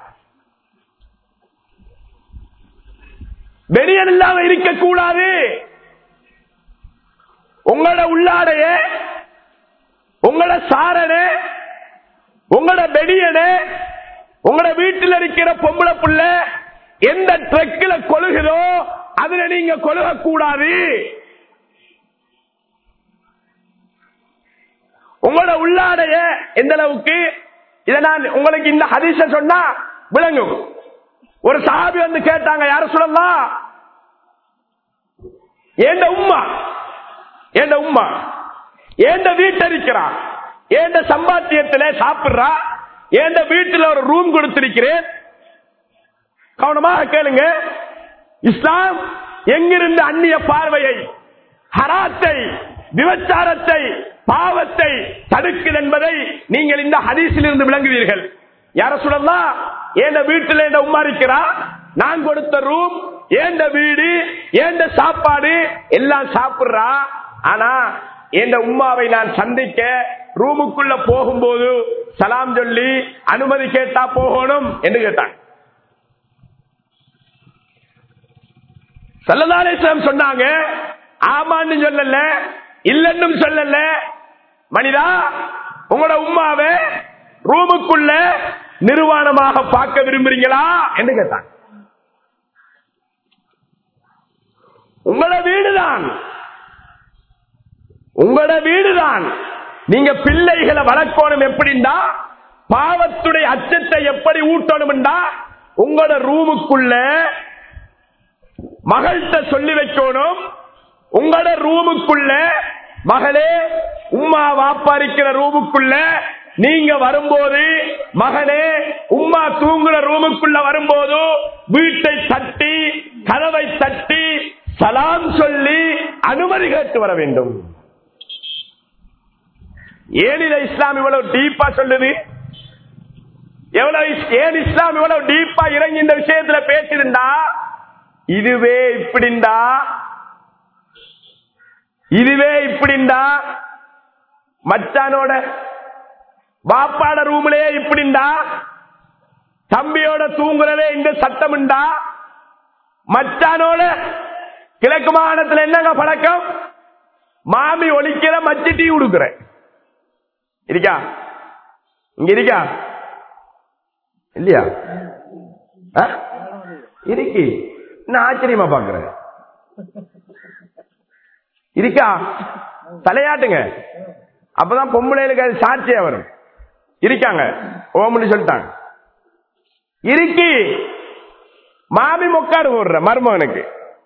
வெளியன் இல்லாம இருக்க கூடாது உங்களோட உள்ளாடைய உங்களோட சாரணே உங்களோட வெடியனே உங்களோட வீட்டில் இருக்கிற பொம்பளை புள்ள எந்த ட்ரக்கில் கொழுகுதோ அதுல நீங்க கொழுக கூடாது உங்களோட உள்ளாடைய எந்த அளவுக்கு இதை நான் உங்களுக்கு இந்த ஹதீஸ சொன்னா விளங்கும் ஒரு சாபி வந்து கேட்டாங்க யார சொல்லலாம் ஏண்ட உம்மா ஏண்ட உம்மா ஏண்ட வீட்டரிக்கிறா ஏண்ட சம்பாத்தியத்துல சாப்பிடுறா ஏண்ட வீட்டுல ஒரு ரூம் கொடுத்திருக்கிறேன் கவனமாக கேளுங்க இஸ்லாம் எங்கிருந்து அந்நிய பார்வையை ஹராத்தை விபச்சாரத்தை பாவத்தை தடுக்குது என்பதை நீங்கள் இந்த ஹதீஸில் இருந்து விளங்குவீர்கள் யார சொல்லலாம் ஏண்ட வீட்டுல என்ற உம்மா இருக்கிறா நான் கொடுத்த ரூம் ஏண்ட வீடு ஏண்ட சாப்பாடு எல்லாம் சாப்பிடுறா ஆனா என் உம்மாவை நான் சந்திக்க ரூமுக்குள்ள போகும்போது சலாம் சொல்லி அனுமதி கேட்டா போகணும் என்று கேட்டாங்க சல்லதாலேஸ்வரம் சொன்னாங்க ஆமான்னு சொல்லல இல்லன்னும் சொல்லல மனிதா உங்களோட உம்மாவை ரூமுக்குள்ள நிர்வாணமாக பார்க்க விரும்புறீங்களா என்று கேட்டாங்க உங்களோட வீடுதான் உங்களோட வீடுதான் நீங்க பிள்ளைகளை வளர்க்கணும் எப்படின்னா பாவத்துடைய அச்சத்தை எப்படி ஊட்டணும்டா உங்களோட ரூமுக்குள்ள மகள்கிட்ட சொல்லி வைக்கணும் உங்களோட ரூமுக்குள்ள மகளே உம்மா வாப்பா இருக்கிற ரூமுக்குள்ள நீங்க வரும்போது மகனே உம்மா தூங்குற ரூமுக்குள்ள வரும்போது வீட்டை தட்டி கதவை தட்டி சலாம் சொல்லி அனுமதி கேட்டு வர வேண்டும் ஏன் இதை இஸ்லாம் இவ்வளவு டீப்பா சொல்லுது எவ்வளவு இஸ்- ஏன் இஸ்லாம் இவ்வளவு டீப்பா இறங்கி இந்த விஷயத்துல பேசிருந்தா இதுவே இப்படிண்டா இதுவே இப்படிண்டா மச்சானோட பாப்பாட ரூம்லயே இப்படிண்டா தம்பியோட தூங்குறதே இந்த சத்தம்ண்டா மச்சானோட கிழக்கு மாகாணத்துல என்னங்க பழக்கம் மாமி ஒலிக்கிற மச்சி டீ கொடுக்கிற இருக்கா இங்க இருக்கா இல்லையா ஆ? இருக்கு நான் ஆச்சரியமா பாக்குறேன் இருக்கா தலையாட்டுங்க அப்பதான் பொம்பளைகளுக்கு அது சாட்சியா வரும் இருக்காங்க ஓம்னு சொல்லிட்டாங்க இருக்கி மாமி மொக்காடு ஓடுற மருமகனுக்கு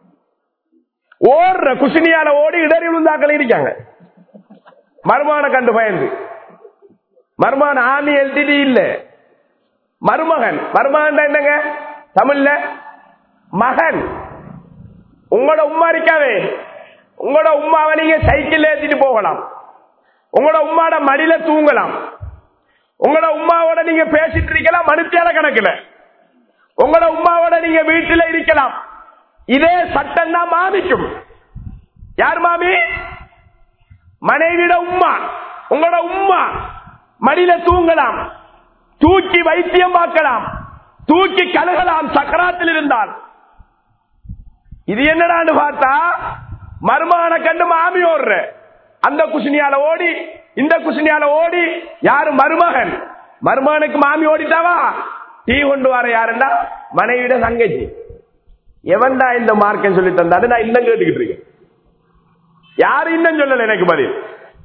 ஓடுற குசினியால ஓடி இடறி விழுந்தாக்கள் இருக்காங்க மருமகனை கண்டு பயந்து மருமகன் ஆமி எல்டிடி இல்ல மருமகன் மருமகன் என்னங்க தமிழ்ல மகன் உங்களோட உமா இருக்காவே உங்களோட உமாவை நீங்க சைக்கிள் ஏத்திட்டு போகலாம் உங்களோட உமாட மடியில தூங்கலாம் உங்களோட உமாவோட நீங்க பேசிட்டு இருக்கலாம் மனுத்தியால கணக்குல உங்களோட உமாவோட நீங்க வீட்டுல இருக்கலாம் இதே சட்டம் தான் மாமிக்கும் யார் மாமி மனைவிட உம்மா உங்களோட உம்மா மடியில தூங்கலாம் தூக்கி வைத்தியம் பார்க்கலாம் தூக்கி கழுகலாம் சக்கராத்தில் இருந்தால் இது என்னடான்னு பார்த்தா மருமான கண்டு மாமி ஓடுற அந்த குசினியால ஓடி இந்த குசினியால ஓடி யாரு மருமகன் மருமகனுக்கு மாமி ஓடிட்டாவா டீ கொண்டு வர யாருன்னா மனைவிட தங்கச்சி எவன்டா இந்த மார்க்கம் சொல்லி தந்தாரு நான் இன்னும் கேட்டுக்கிட்டு இருக்கேன் யாரு இன்னும் சொல்லல எனக்கு பதில்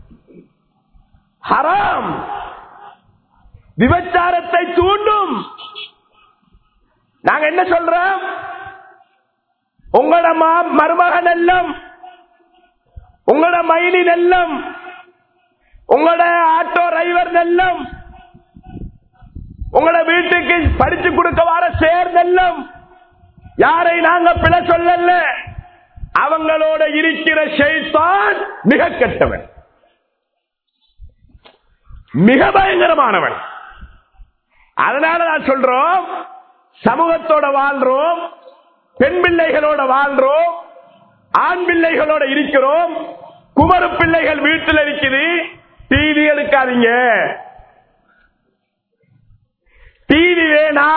ஹராம் விபச்சாரத்தை தூண்டும் நாங்க என்ன சொல்றோம் உங்களோட மா- மருமகன் எல்லாம் உங்களோட மயிலி நெல்லம் உங்களோட ஆட்டோ டிரைவர் நெல்லம் உங்களோட வீட்டுக்கு படிச்சு கொடுக்க வர சேர் நெல்லம் யாரை நாங்க பிழ சொல்லல அவங்களோட இருக்கிற ஷைத்தான் மிக கெட்டவன் மிக பயங்கரமானவன் அதனால நான் சொல்றோம் சமூகத்தோட வாழ்றோம் பெண் பிள்ளைகளோட வாழ்றோம் ஆண் பிள்ளைகளோட இருக்கிறோம் குமரு பிள்ளைகள் வீட்டில் இருக்குது டிவி எடுக்காதீங்க டிவி வேணா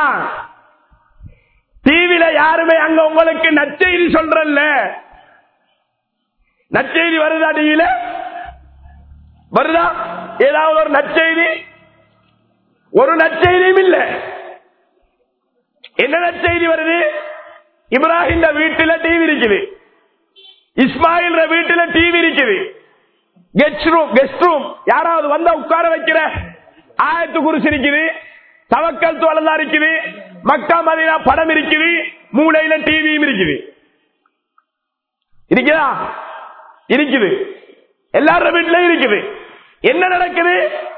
டிவில யாருமே அங்க உங்களுக்கு நச்செய்தி சொல்றல்ல நச்செய்தி வருதா டிவில வருதா ஏதாவது ஒரு நச்செய்தி ஒரு நச்செய்தியும் இல்ல என்ன நச்செய்தி வருது இப்ராஹிம் வீட்டுல டிவி இருக்குது இஸ்மாயில் வீட்டுல டிவி இருக்குது கெஸ்ட் ரூம் கெஸ்ட் ரூம் யாராவது வந்தா உட்கார வைக்கிற ஆயத்து குருசு இருக்குது தவக்கல் தோழந்தா இருக்குது மக்கா மதினா படம் இருக்குது மூளையில டிவியும் இருக்குது இருக்குதா இருக்குது எல்லாரும் வீட்டுல இருக்குது என்ன நடக்குது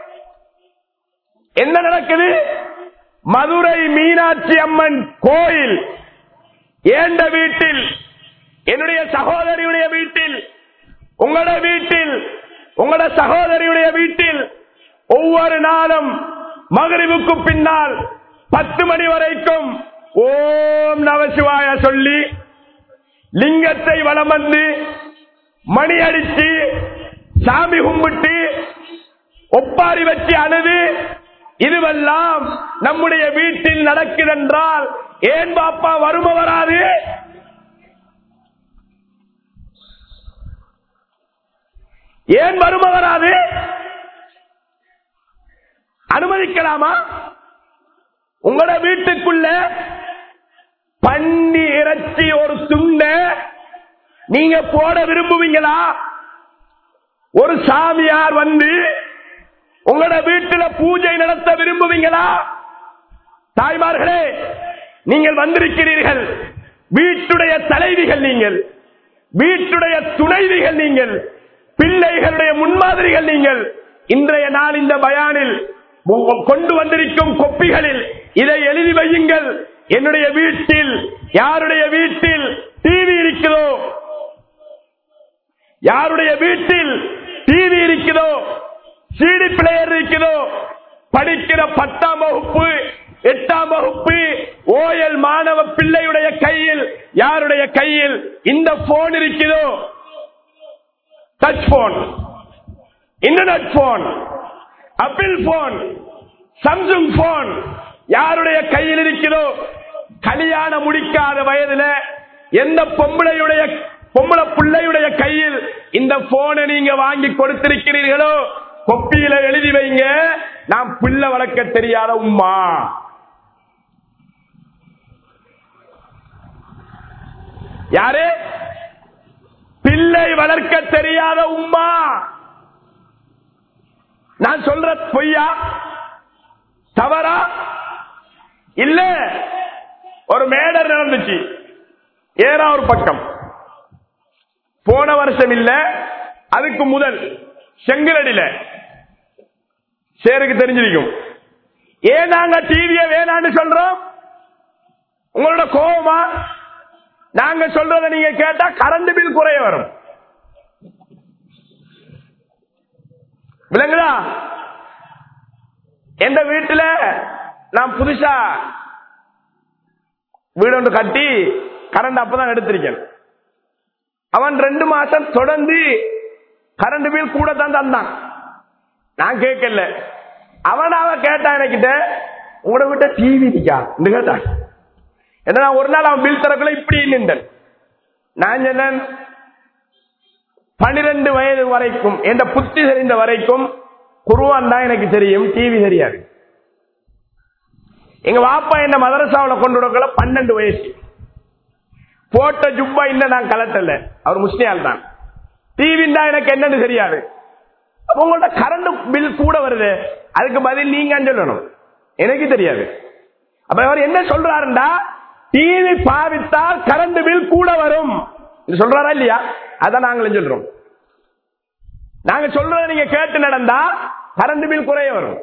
என்ன நடக்குது மதுரை மீனாட்சி அம்மன் கோயில் ஏண்ட வீட்டில் என்னுடைய சகோதரியுடைய வீட்டில் உங்களோட வீட்டில் உங்களோட சகோதரியுடைய வீட்டில் ஒவ்வொரு நாளும் மகரிவுக்கு பின்னால் பத்து மணி வரைக்கும் ஓம் நமசிவாய சொல்லி லிங்கத்தை வலம் வந்து மணி அடிச்சு சாமி கும்பிட்டு ஒப்பாரி வச்சு அழுது இதுவெல்லாம் நம்முடைய வீட்டில் நடக்குதென்றால் ஏன் பாப்பா வரும வராது ஏன் வரும வராது அனுமதிக்கலாமா உங்களோட வீட்டுக்குள்ள பன்னி இறைச்சி ஒரு துண்ட நீங்க போட விரும்புவீங்களா ஒரு சாமியார் வந்து உங்களோட வீட்டுல பூஜை நடத்த விரும்புவீங்களா தாய்மார்களே நீங்கள் வந்திருக்கிறீர்கள் வீட்டுடைய தலைவிகள் நீங்கள் வீட்டுடைய துணைவிகள் நீங்கள் பிள்ளைகளுடைய முன்மாதிரிகள் நீங்கள் இன்றைய நாள் இந்த பயானில் உங்க- கொண்டு வந்திருக்கும் கொப்பிகளில் இதை எழுதி வையுங்கள் என்னுடைய வீட்டில் யாருடைய வீட்டில் டிவி இருக்கிறதோ யாருடைய வீட்டில் டிவி இருக்கிறதோ சிடி பிளேயர் இருக்கிறதோ படிக்கிற பத்தாம் வகுப்பு எட்டாம் வகுப்பு ஓயல் மாணவ பிள்ளையுடைய கையில் யாருடைய கையில் இந்த போன் இருக்கிறதோ touch phone internet phone Apple phone Samsung phone யாருடைய கையில் இருக்கிறதோ கல்யாணம் முடிக்காத வயதுல எந்த பொம்பளையுடைய பொம்பளை பிள்ளையுடைய கையில் இந்த போனை நீங்க வாங்கி கொடுத்திருக்கிறீர்களோ கொப்பியில எழுதி வைங்க நான் பிள்ளை வளர்க்க தெரியாத உம்மா யாரு பிள்ளை வளர்க்க தெரியாத உம்மா நான் சொல்ற பொய்யா தவறா இல்ல ஒரு மேடர் நடந்துச்சு ஏறா ஒரு பக்கம் போன வருஷம் இல்ல அதுக்கு முதல் செங்கலடியில சேருக்கு தெரிஞ்சிருக்கும் ஏன் நாங்க டிவிய வேணான்னு சொல்றோம் உங்களோட கோபமா நாங்க சொல்றத நீங்க கேட்டா கரண்ட் பில் குறைய வரும் விளங்குதா எந்த வீட்டுல நான் புதுசா வீடு ஒன்று கட்டி கரண்ட் அப்பதான் எடுத்திருக்கேன் அவன் ரெண்டு மாசம் தொடர்ந்து கரண்ட் பில் கூட தான் தந்தான் நான் கேட்கல அவன் அவன் கேட்டான் எனக்கிட்ட உங்களோட விட்ட டிவி இருக்கா கேட்டான் ஏன்னா ஒரு நாள் அவன் பில் தரக்குள்ள இப்படி நின்றன் நான் சொன்னேன் பன்னிரண்டு வயது வரைக்கும் என்ற புத்தி தெரிந்த வரைக்கும் குருவான் தான் எனக்கு தெரியும் டிவி தெரியாது எங்க வாப்பா என்ன மதரசாவில் கொண்டு விடக்குள்ள பன்னெண்டு வயசு போட்ட ஜுப்பா இன்னும் நான் கலட்டல அவர் முஸ்லியால் தான் டிவி தான் எனக்கு என்னன்னு தெரியாது அப்ப உங்கள்ட்ட கரண்ட் பில் கூட வருது அதுக்கு பதில் நீங்க சொல்லணும் எனக்கு தெரியாது அப்ப அவர் என்ன சொல்றாருண்டா டிவி பாவித்தால் கரண்ட் பில் கூட வரும் இது சொல்றாரா இல்லையா அதான் நாங்களும் சொல்றோம் நாங்க சொல்றத நீங்க கேட்டு நடந்தா கரண்ட் பில் குறைய வரும்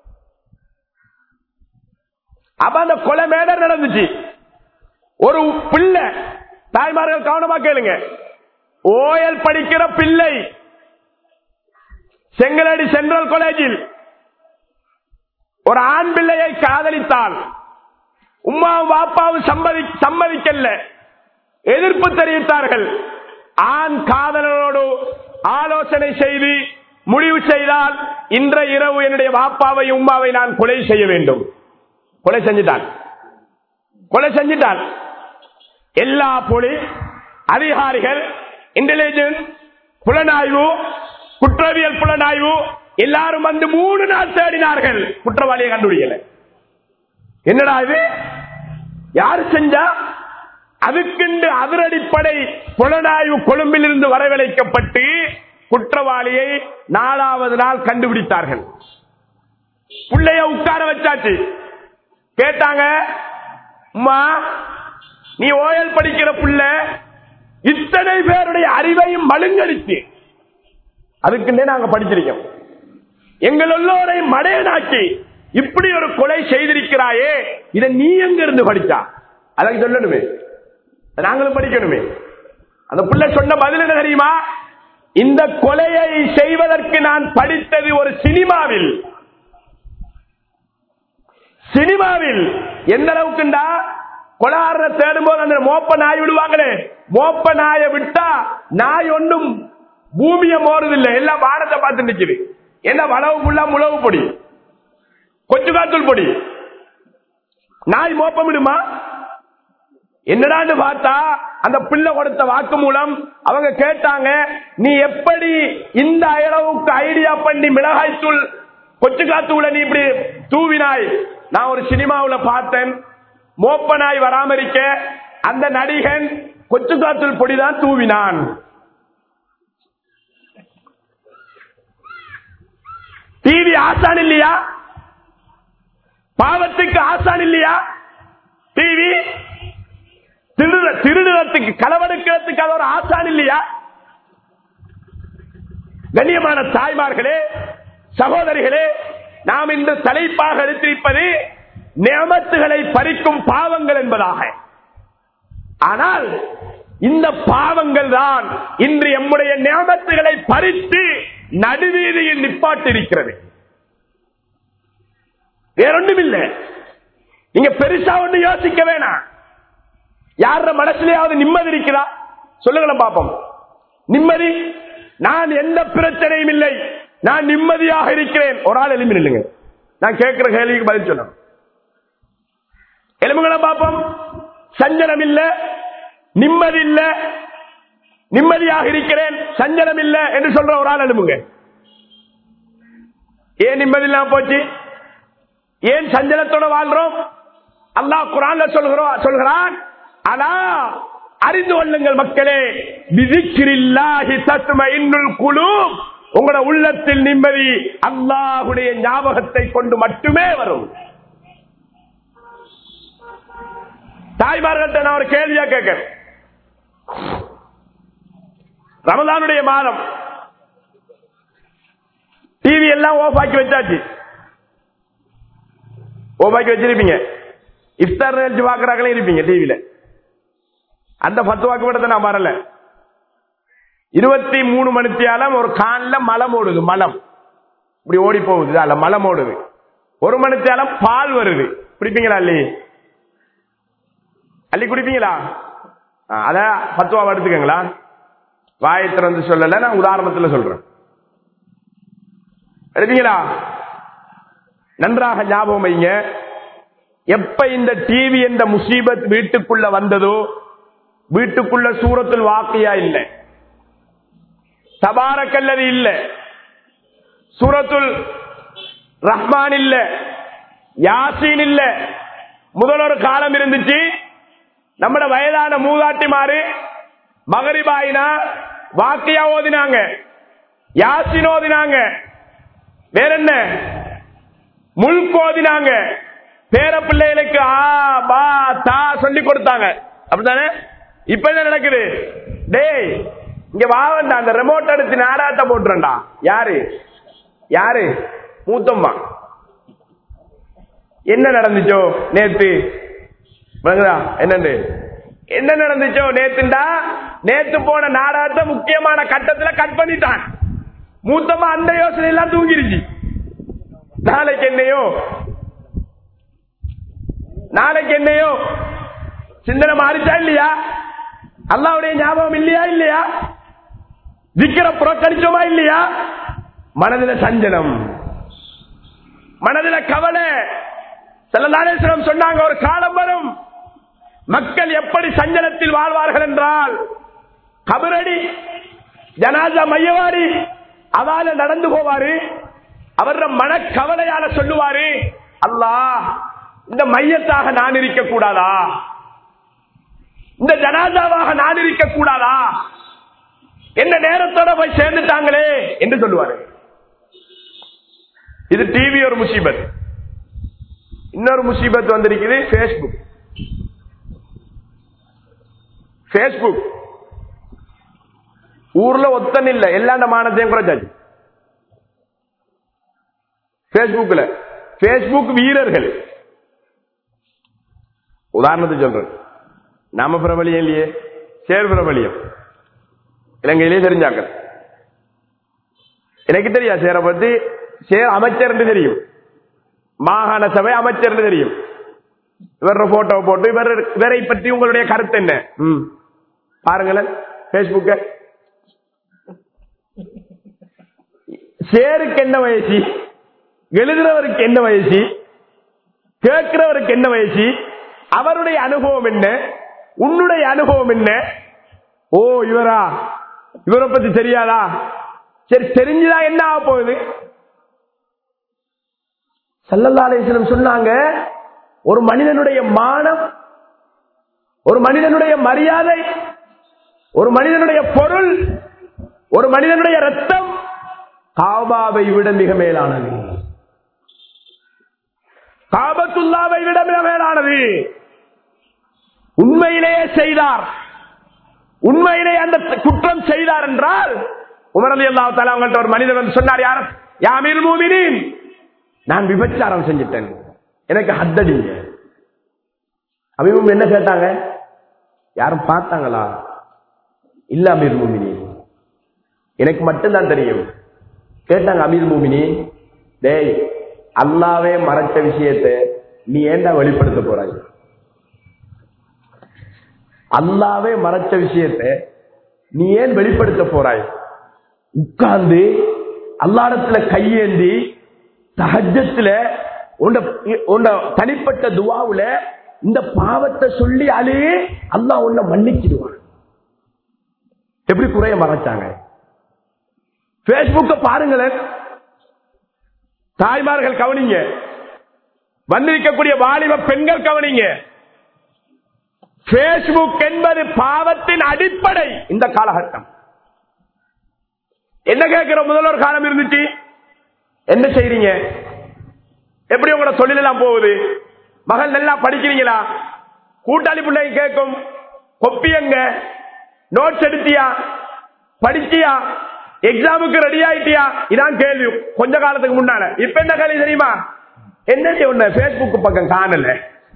அப்ப அந்த கொலை மேடர் நடந்துச்சு ஒரு பிள்ளை தாய்மார்கள் கவனமா கேளுங்க ஓயல் படிக்கிற பிள்ளை செங்கலடி சென்ட்ரல் காலேஜில் ஒரு ஆண் பிள்ளையை காதலித்தால் உமாவும் பாப்பாவும் சம்மதி சம்மதிக்கல எதிர்ப்பு தெரிவித்தார்கள் ஆண் காதலனோடு ஆலோசனை செய்து முடிவு செய்தால் இன்ற இரவு என்னுடைய பாப்பாவை உமாவை நான் கொலை செய்ய வேண்டும் கொலை செஞ்சிட்டான் கொலை செஞ்சிட்டான் எல்லா போலீஸ் அதிகாரிகள் இன்டெலிஜென்ஸ் புலனாய்வு குற்றவியல் புலனாய்வு எல்லாரும் வந்து மூணு நாள் தேடினார்கள் குற்றவாளியை கண்டுபிடிக்கல என்னடா இது யாரு செஞ்சா அதுக்கென்று அதிரடிப்படை புலனாய்வு கொழும்பில் இருந்து வரவழைக்கப்பட்டு குற்றவாளியை நாலாவது நாள் கண்டுபிடித்தார்கள் பிள்ளைய உட்கார வச்சாச்சு கேட்டாங்க அம்மா நீ ஓயல் படிக்கிற புள்ள இத்தனை பேருடைய அறிவையும் மழுங்கடிச்சு அதுக்குன்னே நாங்க படிச்சிருக்கோம் எங்கள் எல்லோரையும் மடையனாக்கி இப்படி ஒரு கொலை செய்திருக்கிறாயே இதை நீ எங்க இருந்து படிச்சா அதான் சொல்லணுமே நாங்களும் படிக்கணுமே அந்த புள்ள சொன்ன பதில் என்ன தெரியுமா இந்த கொலையை செய்வதற்கு நான் படித்தது ஒரு சினிமாவில் சினிமாவில் எந்த அளவுக்குண்டா கொலாற தேடும் போது அந்த மோப்ப நாய் விடுவாங்களே மோப்ப நாயை விட்டா நாய் ஒன்றும் பூமியை மோறதில்லை எல்லாம் வானத்தை பார்த்து நிக்குது என்ன வளவு புள்ளா முளவு பொடி கொச்சு காத்தூள் பொடி நாய் மோப்பம் விடுமா என்னடான்னு பார்த்தா அந்த பிள்ளை கொடுத்த வாக்கு மூலம் அவங்க கேட்டாங்க நீ எப்படி இந்த அளவுக்கு ஐடியா பண்ணி மிளகாய் தூள் கொச்சு காத்தூள நீ இப்படி தூவினாய் நான் ஒரு சினிமாவுல பார்த்தேன் மோப்ப நாய் வராம இருக்க அந்த நடிகன் கொச்சு காத்தூள் பொடிதான் தூவினான் டிவி ஆசான் இல்லையா பாவத்துக்கு ஆசான் இல்லையா டிவி திருட திருடுறதுக்கு களவெடுக்கிறதுக்கு அது ஒரு ஆசான் இல்லையா கண்ணியமான தாய்மார்களே சகோதரிகளே நாம் இந்த தலைப்பாக எடுத்திருப்பது நியமத்துகளை பறிக்கும் பாவங்கள் என்பதாக ஆனால் இந்த பாவங்கள் தான் இன்று எம்முடைய நியமத்துகளை பறித்து நடுவீதியில் நிப்பாட்டிருக்கிறது வேறொன்றும் இல்லை நீங்க பெருசா ஒண்ணு யோசிக்க வேணாம் யார மனசுலயாவது நிம்மதி இருக்கிறா சொல்லுங்களேன் பாப்போம் நிம்மதி நான் எந்த பிரச்சனையும் இல்லை நான் நிம்மதியாக இருக்கிறேன் ஒரு ஆள் எலும்பி நில்லுங்க நான் கேட்கிற கேள்விக்கு பதில் சொல்லணும் எலும்புகளை பாப்போம் சஞ்சலம் இல்ல நிம்மதி இல்ல நிம்மதியாக இருக்கிறேன் சஞ்சலம் இல்ல என்று சொல்ற ஒரு ஆள் எழுப்புங்க ஏன் நிம்மதி இல்லாம போச்சு ஏன் சஞ்சலத்தோட வாழ்றோம் அல்லாஹ் குரான்ல சொல்கிறோம் சொல்கிறான் அலா அறிந்து கொள்ளுங்கள் மக்களே விதிக்கிறில்லாஹி தத்தும இன்னுள் குழு உங்களோட உள்ளத்தில் நிம்மதி அல்லாஹுடைய ஞாபகத்தை கொண்டு மட்டுமே வரும் தாய்மார்கள்ட்ட நான் ஒரு கேள்வியா கேட்கிறேன் ரமதானுடைய மாதம் டிவி எல்லாம் ஓஃப் ஆக்கி வச்சாச்சு ஓஃப் ஆக்கி வச்சிருப்பீங்க இஃப்தார் நிகழ்ச்சி பாக்குறாங்களே இருப்பீங்க டிவியில அந்த பத்து வாக்குப்படத்தை நான் வரல இருபத்தி மூணு மணித்தியாலம் ஒரு கான்ல மலம் ஓடுது மலம் இப்படி ஓடி போகுது அல்ல மலம் ஓடுது ஒரு மணித்தியாலம் பால் வருது குடிப்பீங்களா அல்லி அள்ளி குடிப்பீங்களா ஆ, அத பத்துவா எடுத்துக்கங்களா வாயை திறந்து சொல்லல நான் உதாரணத்துல சொல்றேன் எடுத்தீங்களா நன்றாக ஞாபகம் வைங்க எப்ப இந்த டிவி என்ற முசீபத் வீட்டுக்குள்ள வந்ததோ வீட்டுக்குள்ள சூரத்தில் வாக்கியா இல்ல தபாரக்கல்லது இல்ல சூரத்துல் ரஹ்மான் இல்ல யாசீன் இல்ல முதல் ஒரு காலம் இருந்துச்சு நம்மட வயதான மூதாட்டிமாரு மகரிபாயினா வாக்கியா ஓதினாங்க யாசின் ஓதினாங்க வேற என்ன முல்க் ஓதினாங்க பேர பிள்ளைகளுக்கு ஆ பா தா சொல்லி கொடுத்தாங்க அப்படித்தானே இப்ப என்ன நடக்குது டேய் இங்க வாவண்டா அந்த ரிமோட் எடுத்து நாடாட்ட போட்டுறா யாரு யாரு மூத்தம்மா என்ன நடந்துச்சோ நேத்து விளங்குதா என்னண்டு என்ன நடந்துச்சோ நேத்துண்டா நேத்து போன நாடகத்தை முக்கியமான கட்டத்துல கட் பண்ணிட்டான் மூத்தமா அந்த யோசனை எல்லாம் தூங்கிருச்சு நாளைக்கு என்னையோ நாளைக்கு என்னையோ சிந்தனை மாறிச்சா இல்லையா அல்லாவுடைய ஞாபகம் இல்லையா இல்லையா விக்கிர புறக்கணிச்சோமா இல்லையா மனதில சஞ்சலம் மனதில கவலை செல்லதானேஸ்வரம் சொன்னாங்க ஒரு காலம் வரும் மக்கள் எப்படி சஞ்சலத்தில் வாழ்வார்கள் என்றால் கபரடி ஜனாசா மையவாடி அதால நடந்து போவாரு அவர மனக்கவலையால சொல்லுவாரு அல்லாஹ் இந்த மையத்தாக நான் இருக்க கூடாதா இந்த ஜனாதாவாக நான் இருக்க கூடாதா என்ன நேரத்தோட போய் சேர்ந்துட்டாங்களே என்று சொல்லுவாரு இது டிவி ஒரு முசீபத் இன்னொரு முசீபத் வந்திருக்குது பேஸ்புக் பேஸ்புக் ஊர்ல ஒத்தன் இல்ல எல்லாண்ட மானத்தையும் குறைச்சாச்சு பேஸ்புக்ல பேஸ்புக் வீரர்கள் உதாரணத்துக்கு சொல்றேன் நாம பிரபலியம் இல்லையே சேர் பிரபலியம் இலங்கையிலே தெரிஞ்சாக்க எனக்கு தெரியா சேரை பத்தி சேர் அமைச்சர் தெரியும் மாகாண சபை அமைச்சர் தெரியும் இவர போட்டோ போட்டு இவர் இவரை பற்றி உங்களுடைய கருத்து என்ன ம். பாருங்களேன் பேஸ்புக்க சேருக்கு என்ன வயசு எழுதுறவருக்கு என்ன வயசு கேட்கிறவருக்கு என்ன வயசு அவருடைய அனுபவம் என்ன உன்னுடைய அனுபவம் என்ன ஓ இவரா இவரை பத்தி தெரியாதா சரி தெரிஞ்சுதா என்ன ஆக போகுது சல்லல்லா அலிஸ்லம் சொன்னாங்க ஒரு மனிதனுடைய மானம் ஒரு மனிதனுடைய மரியாதை ஒரு மனிதனுடைய பொருள் ஒரு மனிதனுடைய ரத்தம் காபாவை விட மிக மேலானது காபத்துல்லாவை விட மிக மேலானது உண்மையிலேயே செய்தார் உண்மையிலே அந்த குற்றம் செய்தார் என்றால் உமரலி அல்லா தாலா அவங்கள்ட்ட ஒரு மனிதன் வந்து சொன்னார் யார் யாமீர் மூமினின் நான் விபச்சாரம் செஞ்சிட்டேன் எனக்கு ஹத்தடிங்க அபிமும் என்ன கேட்டாங்க யாரும் பார்த்தாங்களா இல்ல அமீர் மூமினி எனக்கு மட்டும்தான் தெரியும் கேட்டாங்க அமீர் மூமினி டேய் அல்லாவே மறைச்ச விஷயத்தை நீ ஏன்டா வெளிப்படுத்த போறாய் அல்லாவே மறைச்ச விஷயத்தை நீ ஏன் வெளிப்படுத்த போறாய் உட்கார்ந்து அல்லாடத்துல கையேந்தி சஹஜத்துல உண்ட தனிப்பட்ட துவாவுல இந்த பாவத்தை சொல்லி அழு அல்லாஹ் உன்னை மன்னிச்சிடுவான் எப்படி குறைய மறைச்சாங்க பேஸ்புக்க பாருங்களேன் தாய்மார்கள் கவனிங்க வந்திருக்கக்கூடிய வாலிப பெண்கள் கவனிங்க பேஸ்புக் என்பது பாவத்தின் அடிப்படை இந்த காலகட்டம் என்ன கேட்கிற முதல்வர் காலம் இருந்துச்சு என்ன செய்றீங்க எப்படி உங்களோட தொழில் எல்லாம் போகுது மகள் நல்லா படிக்கிறீங்களா கூட்டாளி பிள்ளை கேட்கும் கொப்பி எங்க நோட்ஸ் எடுத்தியா படிச்சியா எக்ஸாமுக்கு ரெடி ஆயிட்டியா இதான் கேள்வி கொஞ்ச காலத்துக்கு முன்னால இப்ப என்ன கேள்வி தெரியுமா என்ன உன்ன பேஸ்புக் பக்கம் காணல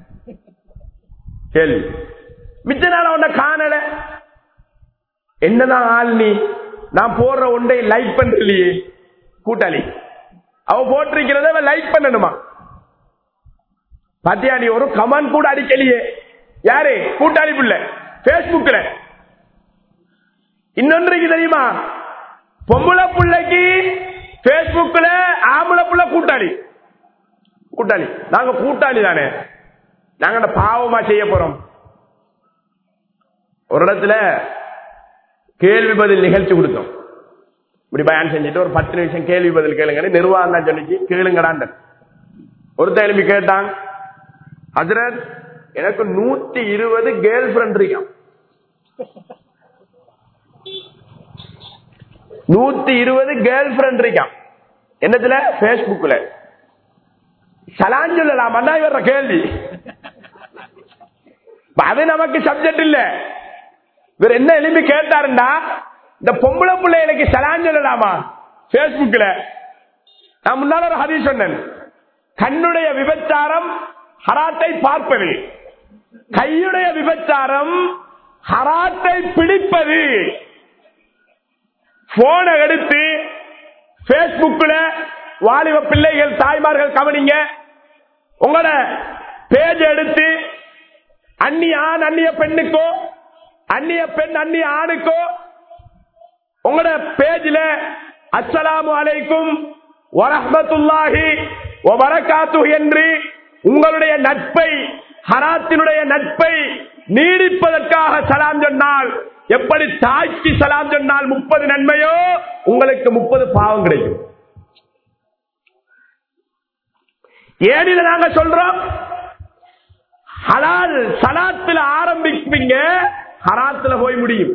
கேள்வி மிச்ச நாள உன்ன காணல என்னதான் ஆள் நீ நான் போடுற ஒன்றை லைக் பண்றலையே கூட்டாளி அவ போட்டிருக்கிறத லைக் பண்ணணுமா பாத்தியா நீ ஒரு கமெண்ட் கூட அடிக்கலையே யாரு கூட்டாளி புள்ள பேஸ்புக்ல இன்னொன்றைக்கு தெரியுமா பொம்பளை பிள்ளைக்கு பேஸ்புக்ல ஆம்பளை புள்ள கூட்டாளி கூட்டாளி நாங்க கூட்டாளி தானே நாங்க அந்த பாவமா செய்ய போறோம் ஒரு இடத்துல கேள்வி பதில் நிகழ்ச்சி கொடுத்தோம் இப்படி பயன் செஞ்சுட்டு ஒரு பத்து நிமிஷம் கேள்வி பதில் கேளுங்க நிர்வாகம் தான் சொல்லிச்சு கேளுங்கடான் ஒருத்தன் எழுப்பி கேட்டான் ஹசரத் எனக்கு நூத்தி இருபது கேர்ள் ஃபிரெண்ட் இருக்கான் நூத்தி இருபது கேர்ள் ஃபிரெண்ட் இருக்கான் என்னத்துல பேஸ்புக்ல சலான் சொல்லலாம் வர்ற கேள்வி அது நமக்கு சப்ஜெக்ட் இல்ல இவர் என்ன எழுப்பி கேட்டாருண்டா இந்த பொம்பளை பிள்ளைகளுக்கு சலான் சொல்லலாமா பேஸ்புக்ல நான் முன்னால ஒரு ஹதீஸ் சொன்னேன் கண்ணுடைய விபச்சாரம் ஹராத்தை பார்ப்பது கையுடைய விபச்சாரம் ஹராத்தை பிடிப்பது போனை எடுத்து பேஸ்புக்ல வாலிப பிள்ளைகள் தாய்மார்கள் கவனிங்க உங்களோட பேஜ் எடுத்து அந்நிய ஆண் அந்நிய பெண்ணுக்கோ அந்நிய பெண் அந்நிய ஆணுக்கோ உங்களோட பேஜ்ல அஸ்ஸலாமு அலைக்கும் வரஹ்மத்துல்லாஹி வபரகாத்து என்று உங்களுடைய நட்பை ஹராத்தினுடைய நட்பை நீடிப்பதற்காக சலாம் சொன்னால் எப்படி தாய்க்கு சலாம் சொன்னால் முப்பது நன்மையோ உங்களுக்கு முப்பது பாவம் கிடைக்கும் ஏன் இதை நாங்க சொல்றோம் ஹலால் சலாத்துல ஆரம்பிப்பீங்க ஹராத்துல போய் முடியும்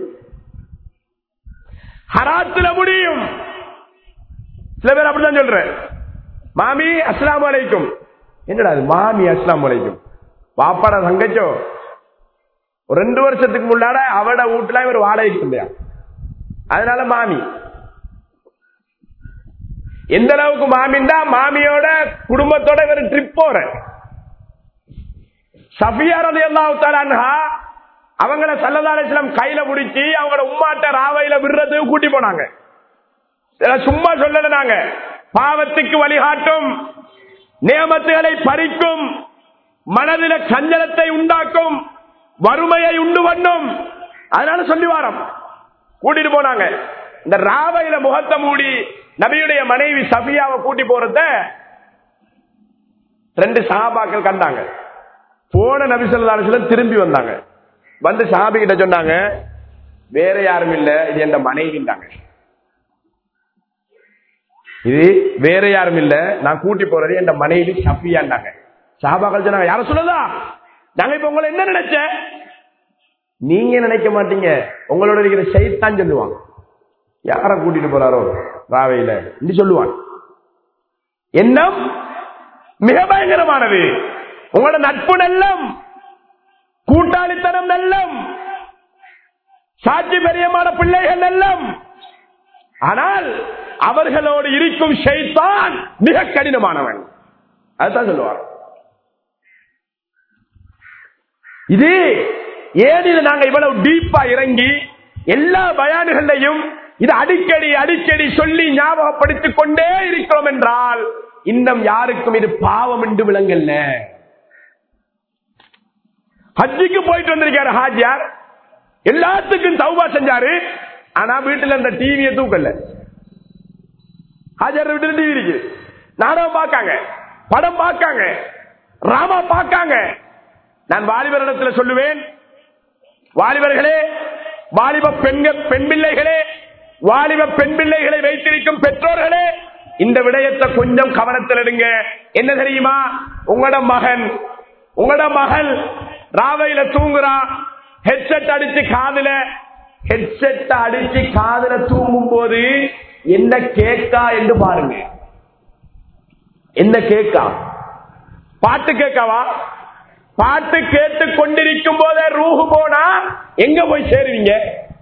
ஹராத்துல முடியும் சில பேர் அப்படிதான் சொல்ற மாமி அஸ்லாம் வலைக்கும் என்னடா அது மாமி அஸ்லாம் வலைக்கும் பாப்பாடா தங்கச்சோ ஒரு ரெண்டு வருஷத்துக்கு முன்னாட அவட வீட்டுல இவர் வாடகைக்கு இல்லையா அதனால மாமி எந்த அளவுக்கு மாமின்டா மாமியோட குடும்பத்தோட இவர் ட்ரிப் போற சஃபியாரது எல்லாம் அவங்கள சல்லதாலேஸ்லம் கையில பிடிச்சி அவங்களோட உம்மாட்ட ராவையில விடுறதுக்கு கூட்டி போனாங்க இதெல்லாம் சும்மா சொல்லல நாங்க பாவத்துக்கு வழிகாட்டும் நியமத்துகளை பறிக்கும் மனதில கஞ்சலத்தை உண்டாக்கும் வறுமையை உண்டு பண்ணும் அதனால சொல்லி வாரம் கூட்டிட்டு போனாங்க இந்த ராவையில முகத்தை மூடி நபியுடைய மனைவி சபியாவை கூட்டி போறத ரெண்டு சஹாபாக்கள் கண்டாங்க போன நபி சொல்லா திரும்பி வந்தாங்க வந்து சாபி கிட்ட சொன்னாங்க வேற யாரும் இல்ல இது என் மனைவிண்டாங்க இது வேற யாரும் இல்ல நான் கூட்டி போறது என் மனைவி சஃபியாண்டாங்க சாபாக்கள் சொன்னாங்க யார சொல்லதா நாங்க இப்ப உங்களை என்ன நினைச்ச நீங்க நினைக்க மாட்டீங்க உங்களோட இருக்கிற சைத்தான் சொல்லுவாங்க யார கூட்டிட்டு போறாரோ ராவையில இப்படி சொல்லுவான் எண்ணம் மிக பயங்கரமானது உங்களோட நட்பு நல்லம் கூட்டாளித்தனம் நல்லம் சாட்சி பெரியமான பிள்ளைகள் நல்லம் ஆனால் அவர்களோடு இருக்கும் ஷைத்தான் மிக கடினமானவன் அதுதான் சொல்லுவார் இது ஏன் இது நாங்க இவ்வளவு டீப்பா இறங்கி எல்லா பயானுகளையும் இது அடிக்கடி அடிக்கடி சொல்லி ஞாபகப்படுத்திக் கொண்டே இருக்கிறோம் என்றால் இன்னும் யாருக்கும் இது பாவம் என்று விளங்கல்ல ஹஜ்ஜிக்கு போயிட்டு வந்திருக்காரு ஹாஜியார் எல்லாத்துக்கும் தௌபா செஞ்சாரு ஆனா வீட்டுல இந்த டிவியை தூக்கல ஹாஜியார் வீட்டுல டிவி இருக்கு நாடகம் பார்க்காங்க படம் பார்க்காங்க ராமா பார்க்காங்க நான் வாலிபரிடத்துல சொல்லுவேன் வாலிபர்களே வாலிப பெண்கள் பெண் பிள்ளைகளே வாலிப பெண் பிள்ளைகளை வைத்திருக்கும் பெற்றோர்களே இந்த விடயத்தை கொஞ்சம் கவனத்தில் எடுங்க என்ன தெரியுமா உங்களோட மகன் உங்களோட மகள் ராவையில தூங்குறா ஹெட்செட் அடிச்சு காதுல ஹெட்செட் அடிச்சு காதுல தூங்கும் போது என்ன கேக்கா என்று பாருங்க என்ன கேக்கா பாட்டு கேட்கவா பாட்டு கேட்டு கொண்டிருக்கும் போதே ரூஹு போனா எங்க போய் சேருவீங்க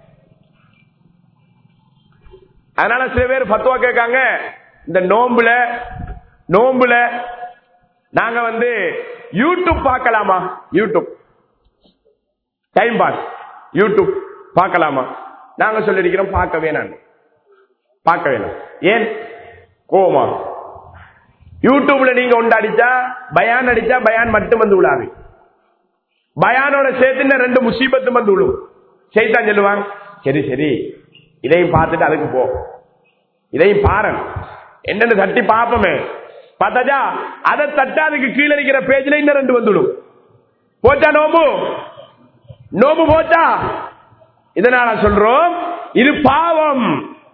அதனால சில பேர் பத்துவா கேட்காங்க இந்த நோம்புல நோம்புல நாங்க வந்து யூடியூப் பார்க்கலாமா யூடியூப் டைம் பாஸ் யூடியூப் பார்க்கலாமா நாங்க சொல்லிருக்கிறோம் பார்க்க வேணாம் பார்க்க வேணாம் ஏன் கோமா யூடியூப்ல நீங்க ஒன்று அடிச்சா பயான் அடிச்சா பயான் மட்டும் வந்து விடாது பயானோட சேர்த்து இன்னும் ரெண்டு முசீபத்தும் வந்து விழும் செய்தான் சொல்லுவாங்க சரி சரி இதையும் பார்த்துட்டு அதுக்கு போ இதையும் பாரு என்னன்னு தட்டி பார்ப்போமே பார்த்தாச்சா அதை தட்டா அதுக்கு கீழே இருக்கிற பேஜ்ல இன்னும் ரெண்டு வந்துடும் போச்சா நோம்பு நோம்பு போச்சா இதனால சொல்றோம் இது பாவம்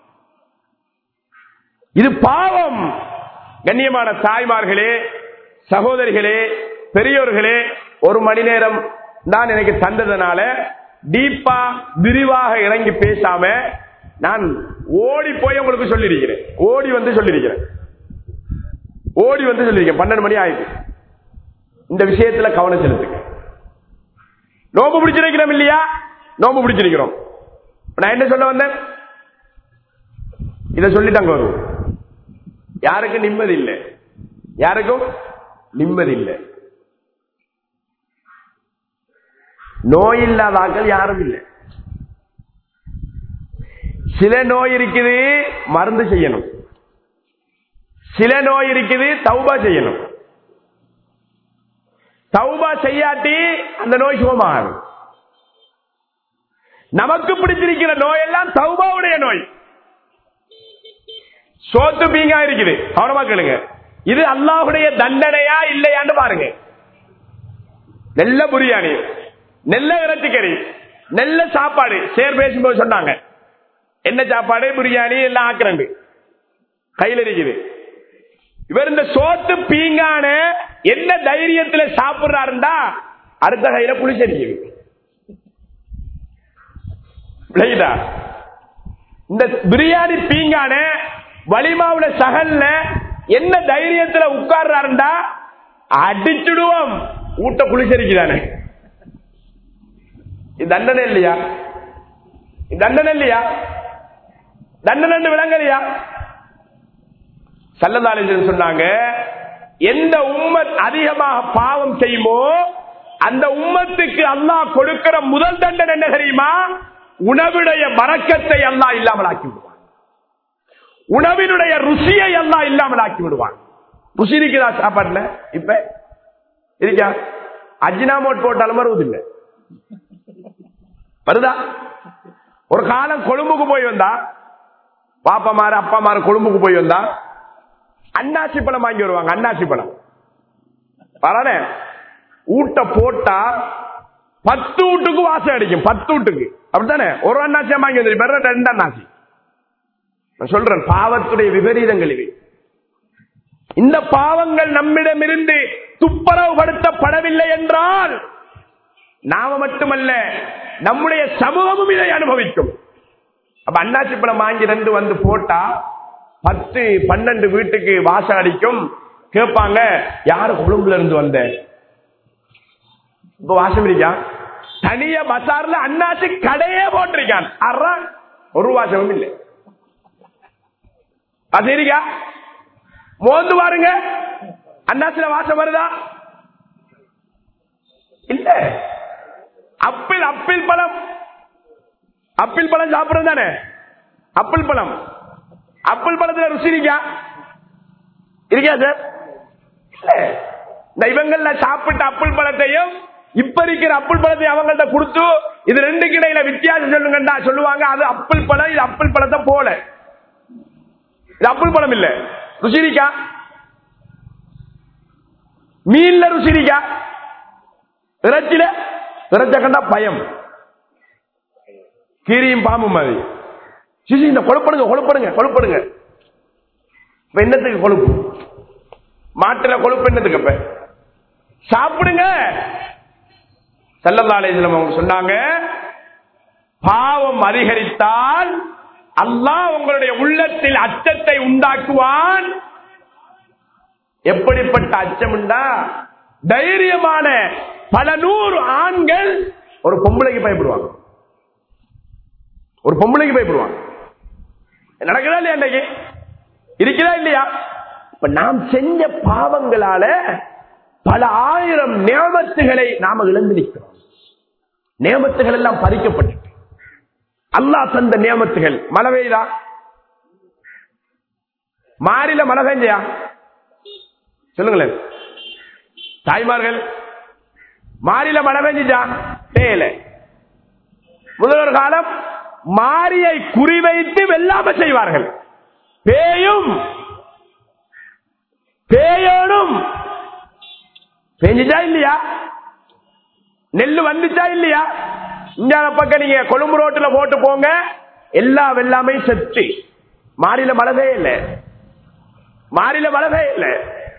இது பாவம் கண்ணியமான தாய்மார்களே சகோதரிகளே பெரியோர்களே ஒரு மணி நேரம் நான் எனக்கு தந்ததுனால டீப்பா விரிவாக இறங்கி பேசாம நான் ஓடி போய் உங்களுக்கு சொல்லியிருக்கிறேன் ஓடி வந்து சொல்லியிருக்கிறேன் ஓடி வந்து சொல்லியிருக்கேன் பன்னெண்டு மணி ஆயிடுச்சு இந்த விஷயத்துல கவனம் செலுத்துங்க நோம்பு பிடிச்சிருக்கிறோம் இல்லையா நோம்பு பிடிச்சிருக்கிறோம் நான் என்ன சொல்ல வந்தேன் இதை சொல்லிட்டாங்க வரும் யாருக்கும் நிம்மதி இல்லை யாருக்கும் நிம்மதி இல்லை நோய் இல்லாத ஆக்கள் யாரும் இல்லை சில நோய் இருக்குது மருந்து செய்யணும் சில நோய் இருக்குது தௌபா செய்யணும் தௌபா செய்யாட்டி அந்த நோய் சுகமாகும் நமக்கு பிடிச்சிருக்கிற நோய் எல்லாம் தௌபாவுடைய நோய் சோத்து பீங்கா இருக்குது கவனமா கேளுங்க இது அல்லாஹுடைய தண்டனையா இல்லையான்னு பாருங்க நெல்ல பிரியாணி நெல்ல இறைச்சிக்கறி நெல்ல சாப்பாடு சேர் பேசும்போது சொன்னாங்க என்ன சாப்பாடு பிரியாணி எல்லாம் ஆக்குறண்டு கையில் இருக்குது இவர் இந்த சோத்து பீங்கான என்ன தைரியத்துல சாப்பிடுறாருண்டா அடுத்த கையில புளிச்சடிக்குது விளங்குதா? இந்த பிரியாணி பீங்கான வலிமாவுல சகல்ல என்ன தைரியத்துல உட்கார்றாருண்டா அடிச்சுடுவோம் ஊட்ட குளிச்சரிக்குதானே இது தண்டனை இல்லையா இது தண்டனை இல்லையா தண்டனை விளங்கலையா சல்லதாலேஜன் சொன்னாங்க எந்த உம்மத் அதிகமாக பாவம் செய்யுமோ அந்த உம்மத்துக்கு அல்லாஹ் கொடுக்கிற முதல் தண்டனை என்ன தெரியுமா உணவுடைய மறக்கத்தை அல்லாஹ் இல்லாமல் ஆக்கி விடுவான் உணவினுடைய ருசியை எல்லாம் இல்லாமல் ஆக்கி விடுவான் ருசி இருக்குதா சாப்பாட்டுல இப்ப இருக்கா அஜினாமோட் போட்டாலும் வருவதில்லை வருதா ஒரு காலம் கொழும்புக்கு போய் வந்தா பாப்பா மாறு அப்பா மாறு கொழும்புக்கு போய் வந்தா அன்னாசி பழம் வாங்கி வருவாங்க அன்னாசி பழம் பரவாயில்ல ஊட்ட போட்டா பத்து வீட்டுக்கு வாசம் அடிக்கும் பத்து வீட்டுக்கு அப்படித்தானே ஒரு அண்ணாச்சியா வாங்கி வந்து ரெண்டு அண்ணாச்சி நான் சொல்றேன் பாவத்துடைய விபரீதங்கள் இவை இந்த பாவங்கள் நம்மிடமிருந்து துப்புரவுபடுத்தப்படவில்லை என்றால் நாம மட்டுமல்ல நம்முடைய சமூகமும் இதை அனுபவிக்கும் அப்ப அண்ணாச்சி பழம் வாங்கி ரெண்டு வந்து போட்டா பத்து பன்னெண்டு வீட்டுக்கு வாசம் அடிக்கும் கேட்பாங்க யாரு கொழும்புல இருந்து வந்த இப்ப வாசம் இருக்கா தனிய பசார்ல அண்ணாச்சி கடையே போட்டிருக்கான் அறா ஒரு வாசமும் இல்லை அது இருக்கா மோந்து பாருங்க அண்ணாச்சில வாசம் வருதா இல்ல அப்பிள் அப்பிள் பழம் அப்பிள் பழம் சாப்பிடுறது தானே அப்பிள் பழம் அப்பிள் பழத்துல ருசி இருக்கா இருக்கா சார் இல்ல இந்த இவங்கள சாப்பிட்ட அப்பிள் பழத்தையும் இப்ப இருக்கிற அப்பிள் பழத்தை அவங்கள்ட்ட கொடுத்து இது ரெண்டுக்கு இடையில வித்தியாசம் சொல்லுங்கண்டா சொல்லுவாங்க அது அப்பிள் பழம் இது அப்பிள் பழத்தை போல இது அப்பிள் பழம் இல்ல ருசி இருக்கா மீன்ல ருசி இருக்கா இறைச்சில இறைச்ச கண்டா பயம் கீரியும் பாம்பு மாதிரி சிசி இந்த கொழுப்படுங்க கொழுப்படுங்க கொழுப்படுங்க இப்ப என்னத்துக்கு கொழுப்பு மாட்டுல கொழுப்பு என்னத்துக்கு இப்ப சாப்பிடுங்க செல்லல்லாலேஜலம் அவங்க சொன்னாங்க பாவம் அதிகரித்தால் அல்லாஹ் உங்களுடைய உள்ளத்தில் அச்சத்தை உண்டாக்குவான் எப்படிப்பட்ட அச்சம்டா தைரியமான பல நூறு ஆண்கள் ஒரு பொம்பளைக்கு பயப்படுவாங்க ஒரு பொம்பளைக்கு பயப்படுவாங்க நடக்குதா இல்லையா அன்றைக்கு இருக்கிறதா இல்லையா இப்ப நாம் செஞ்ச பாவங்களால பல ஆயிரம் நியமத்துகளை நாம இழந்து நிற்கிறோம் நியமத்துகள் எல்லாம் பறிக்கப்பட்டு அல்லாஹ் தந்த நியமத்துகள் மழை பெய்தா மாறில மழை பெஞ்சையா சொல்லுங்களேன் தாய்மார்கள் மாறில மழை பெஞ்சுச்சா பெய்யல முதல்வர் காலம் மாரியை குறிவைத்து வெல்லாம செய்வார்கள் பேயும் பேயோடும் பெஞ்சுச்சா இல்லையா நெல்லு வந்துச்சா இல்லையா இந்த பக்கம் நீங்க கொழும்பு ரோட்டுல போட்டு போங்க எல்லா வெள்ளாமே செத்து மாறில மழவே இல்லை மாறில மழவே இல்லை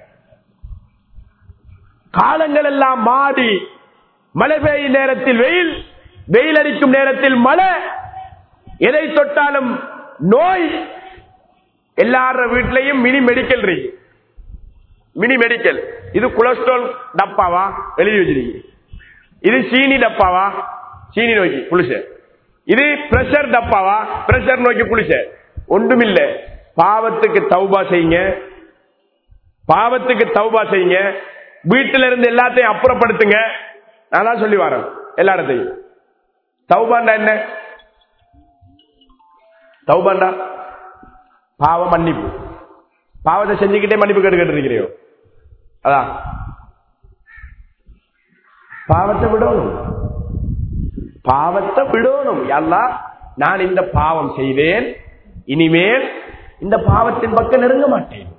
காலங்கள் எல்லாம் மாறி மழை பெய்யும் நேரத்தில் வெயில் வெயில் அடிக்கும் நேரத்தில் மழை எதை தொட்டாலும் நோய் எல்லார வீட்லயும் மினி மெடிக்கல் இருக்கு மினி மெடிக்கல் இது கொலஸ்ட்ரால் டப்பாவா எழுதி வச்சிருக்கீங்க இது சீனி டப்பாவா சீனி நோக்கி புளிச இது பிரஷர் டப்பாவா பிரஷர் நோக்கி புளிச ஒன்றுமில்ல பாவத்துக்கு தௌபா செய்யுங்க பாவத்துக்கு தௌபா செய்யுங்க வீட்டில இருந்து எல்லாத்தையும் அப்புறப்படுத்துங்க நான் தான் சொல்லி வரேன் எல்லா இடத்தையும் தௌபாண்டா என்ன தௌபாண்டா பாவ மன்னிப்பு பாவத்தை செஞ்சுக்கிட்டே மன்னிப்பு கேட்டு கேட்டு அதான் பாவத்தை விடணும் பாவத்தை விடணும் அல்லா நான் இந்த பாவம் செய்தேன் இனிமேல் இந்த பாவத்தின் பக்கம் நெருங்க மாட்டேன்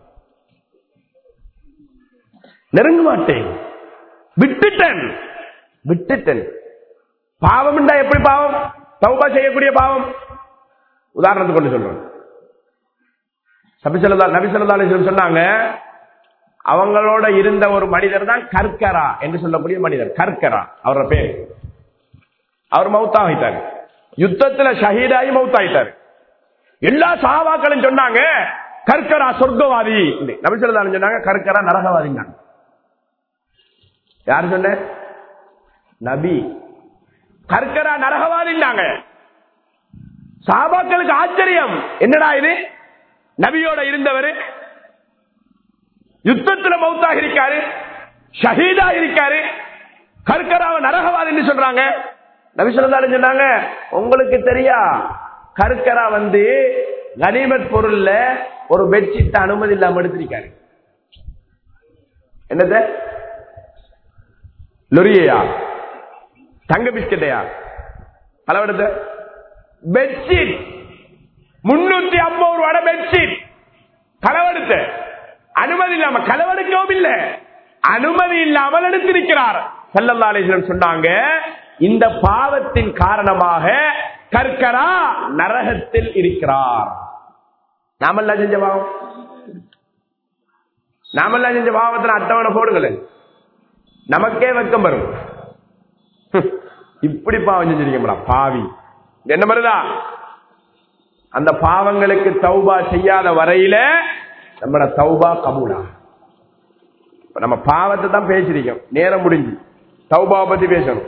நெருங்க மாட்டேன் விட்டுட்டேன் விட்டுட்டேன் பாவம் எப்படி பாவம் தௌபா செய்யக்கூடிய பாவம் உதாரணத்துக்கு கொண்டு சொல்றேன் சபிசல்லா நபிசல்லா சொன்னாங்க அவங்களோட இருந்த ஒரு மனிதர் தான் கர்கரா என்று சொல்லக்கூடிய மனிதர் கர்கரா அவரோட பேர் அவர் மௌத்தாகிட்டார் யுத்தத்துல ஷஹீதாகி மௌத்தாயிட்டார் எல்லா சகாபாக்களும் சொன்னாங்க கர்கரா சொர்க்கவாதி நபிசல்லா சொன்னாங்க கர்கரா நரகவாதினாங்க யார் சொன்ன நபி கர்கரா நரகவாதினாங்க சாபாக்களுக்கு ஆச்சரியம் என்னடா இது நபியோட இருந்தவர் யுத்தத்துல மௌத்தாக இருக்காரு ஷஹீதா இருக்காரு கர்கராவ நரகவாதின்னு சொல்றாங்க நபி சொல்லி சொன்னாங்க உங்களுக்கு தெரியா கர்கரா வந்து கனிமத் பொருள்ல ஒரு பெட்ஷீட் அனுமதி இல்லாம எடுத்திருக்காரு என்னது லொரியையா தங்க பிஸ்கட்டையா அளவெடுத்த பெட்ஷீட் முன்னூத்தி ஐம்பது ரூபாய் பெட்ஷீட் களவெடுத்த அனுமதி இல்லாம களவெடுக்கவும் இல்ல அனுமதி இல்லாமல் எடுத்திருக்கிறார் செல்லல்லாலேஸ்வரம் சொன்னாங்க இந்த பாவத்தின் காரணமாக கற்கரா நரகத்தில் இருக்கிறார் நாமெல்லாம் செஞ்ச பாவம் நாமெல்லாம் செஞ்ச பாவத்தில் அட்டவணை போடுங்களேன் நமக்கே வெக்கம் வரும் இப்படி பாவம் செஞ்சிருக்கா பாவி என்ன மாதிரிதா அந்த பாவங்களுக்கு தௌபா செய்யாத வரையில நம்ம தௌபா கபூலா நம்ம பாவத்தை தான் பேசிருக்கோம் நேரம் முடிஞ்சு தௌபாவை பத்தி பேசணும்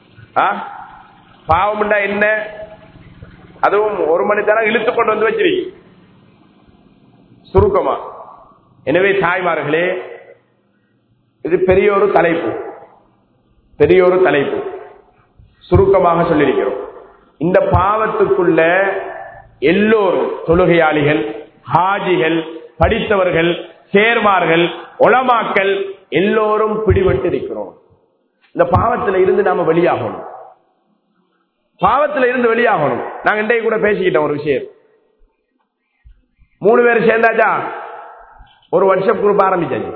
பாவம்டா என்ன அதுவும் ஒரு மணி நேரம் இழுத்து கொண்டு வந்து வச்சிருக்கீங்க சுருக்கமா எனவே தாய்மார்களே இது பெரிய ஒரு தலைப்பு பெரிய ஒரு தலைப்பு சுருக்கமாக சொல்லியிருக்கிறோம் இந்த பாவத்துக்குள்ள எல்லோரும் தொழுகையாளிகள் ஹாஜிகள் படித்தவர்கள் சேர்மார்கள் ஒளமாக்கல் எல்லோரும் பிடிபட்டு இருக்கிறோம் இந்த பாவத்தில் இருந்து நாம வெளியாகணும் பாவத்தில் இருந்து வெளியாகணும் நாங்க இன்றைக்கு கூட பேசிக்கிட்டோம் ஒரு விஷயம் மூணு பேர் சேர்ந்தாச்சா ஒரு வாட்ஸ்அப் குரூப் ஆரம்பிச்சாச்சு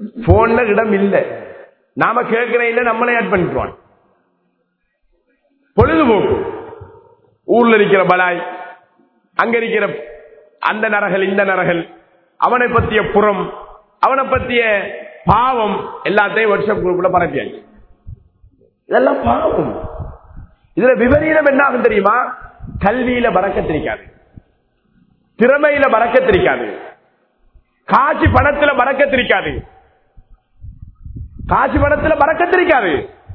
போன்ல இடம் இல்லை நாம கேட்கிற இல்ல நம்மளே ஆட் பண்ணிட்டுவான் பொழுதுபோக்கு ஊர்ல இருக்கிற பலாய் அங்க இருக்கிற அந்த நரகல் இந்த நரகல் அவனை பத்திய புறம் அவனை பத்திய பாவம் எல்லாத்தையும் வாட்ஸ்அப் குரூப்ல பரப்பியாச்சு இதெல்லாம் பாவம் இதுல விபரீதம் என்ன ஆகும் தெரியுமா கல்வியில பறக்கத்திருக்காது திறமையில பறக்கத்திருக்காது காட்சி பணத்துல பறக்கத்திருக்காது காட்சி பணத்துல பறக்கத்திருக்காது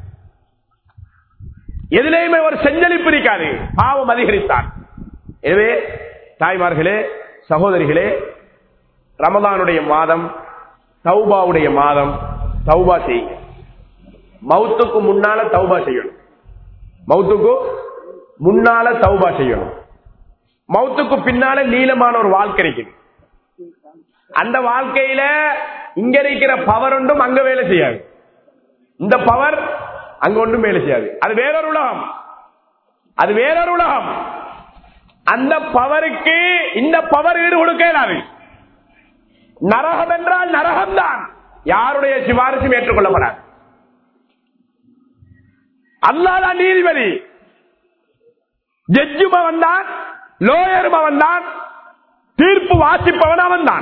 எதிலேயுமே ஒரு செஞ்சலிப்பு இருக்காது பாவம் அதிகரித்தான் எனவே தாய்மார்களே சகோதரிகளே ரமதானுடைய மாதம் தௌபாவுடைய மாதம் தௌபா செய்யுங்க மவுத்துக்கு முன்னால தௌபா செய்யணும் மவுத்துக்கு முன்னால தௌபா செய்யணும் மவுத்துக்கு பின்னால நீளமான ஒரு வாழ்க்கை இருக்குது அந்த வாழ்க்கையில இங்க இருக்கிற பவர் ஒன்றும் அங்க வேலை செய்யாது இந்த பவர் அங்க ஒன்றும் வேலை செய்யாது அது வேறொரு உலகம் அது வேறொரு உலகம் அந்த பவருக்கு இந்த பவர் ஈடு கொடுக்க இயலாது நரகம் என்றால் நரகம் தான் யாருடைய சிபாரிசும் ஏற்றுக்கொள்ளப்படாது அல்லாதான் நீதிபதி ஜட்ஜும் அவன் தான் லோயரும் அவன் தான் தீர்ப்பு வாசிப்பவன் அவன் தான்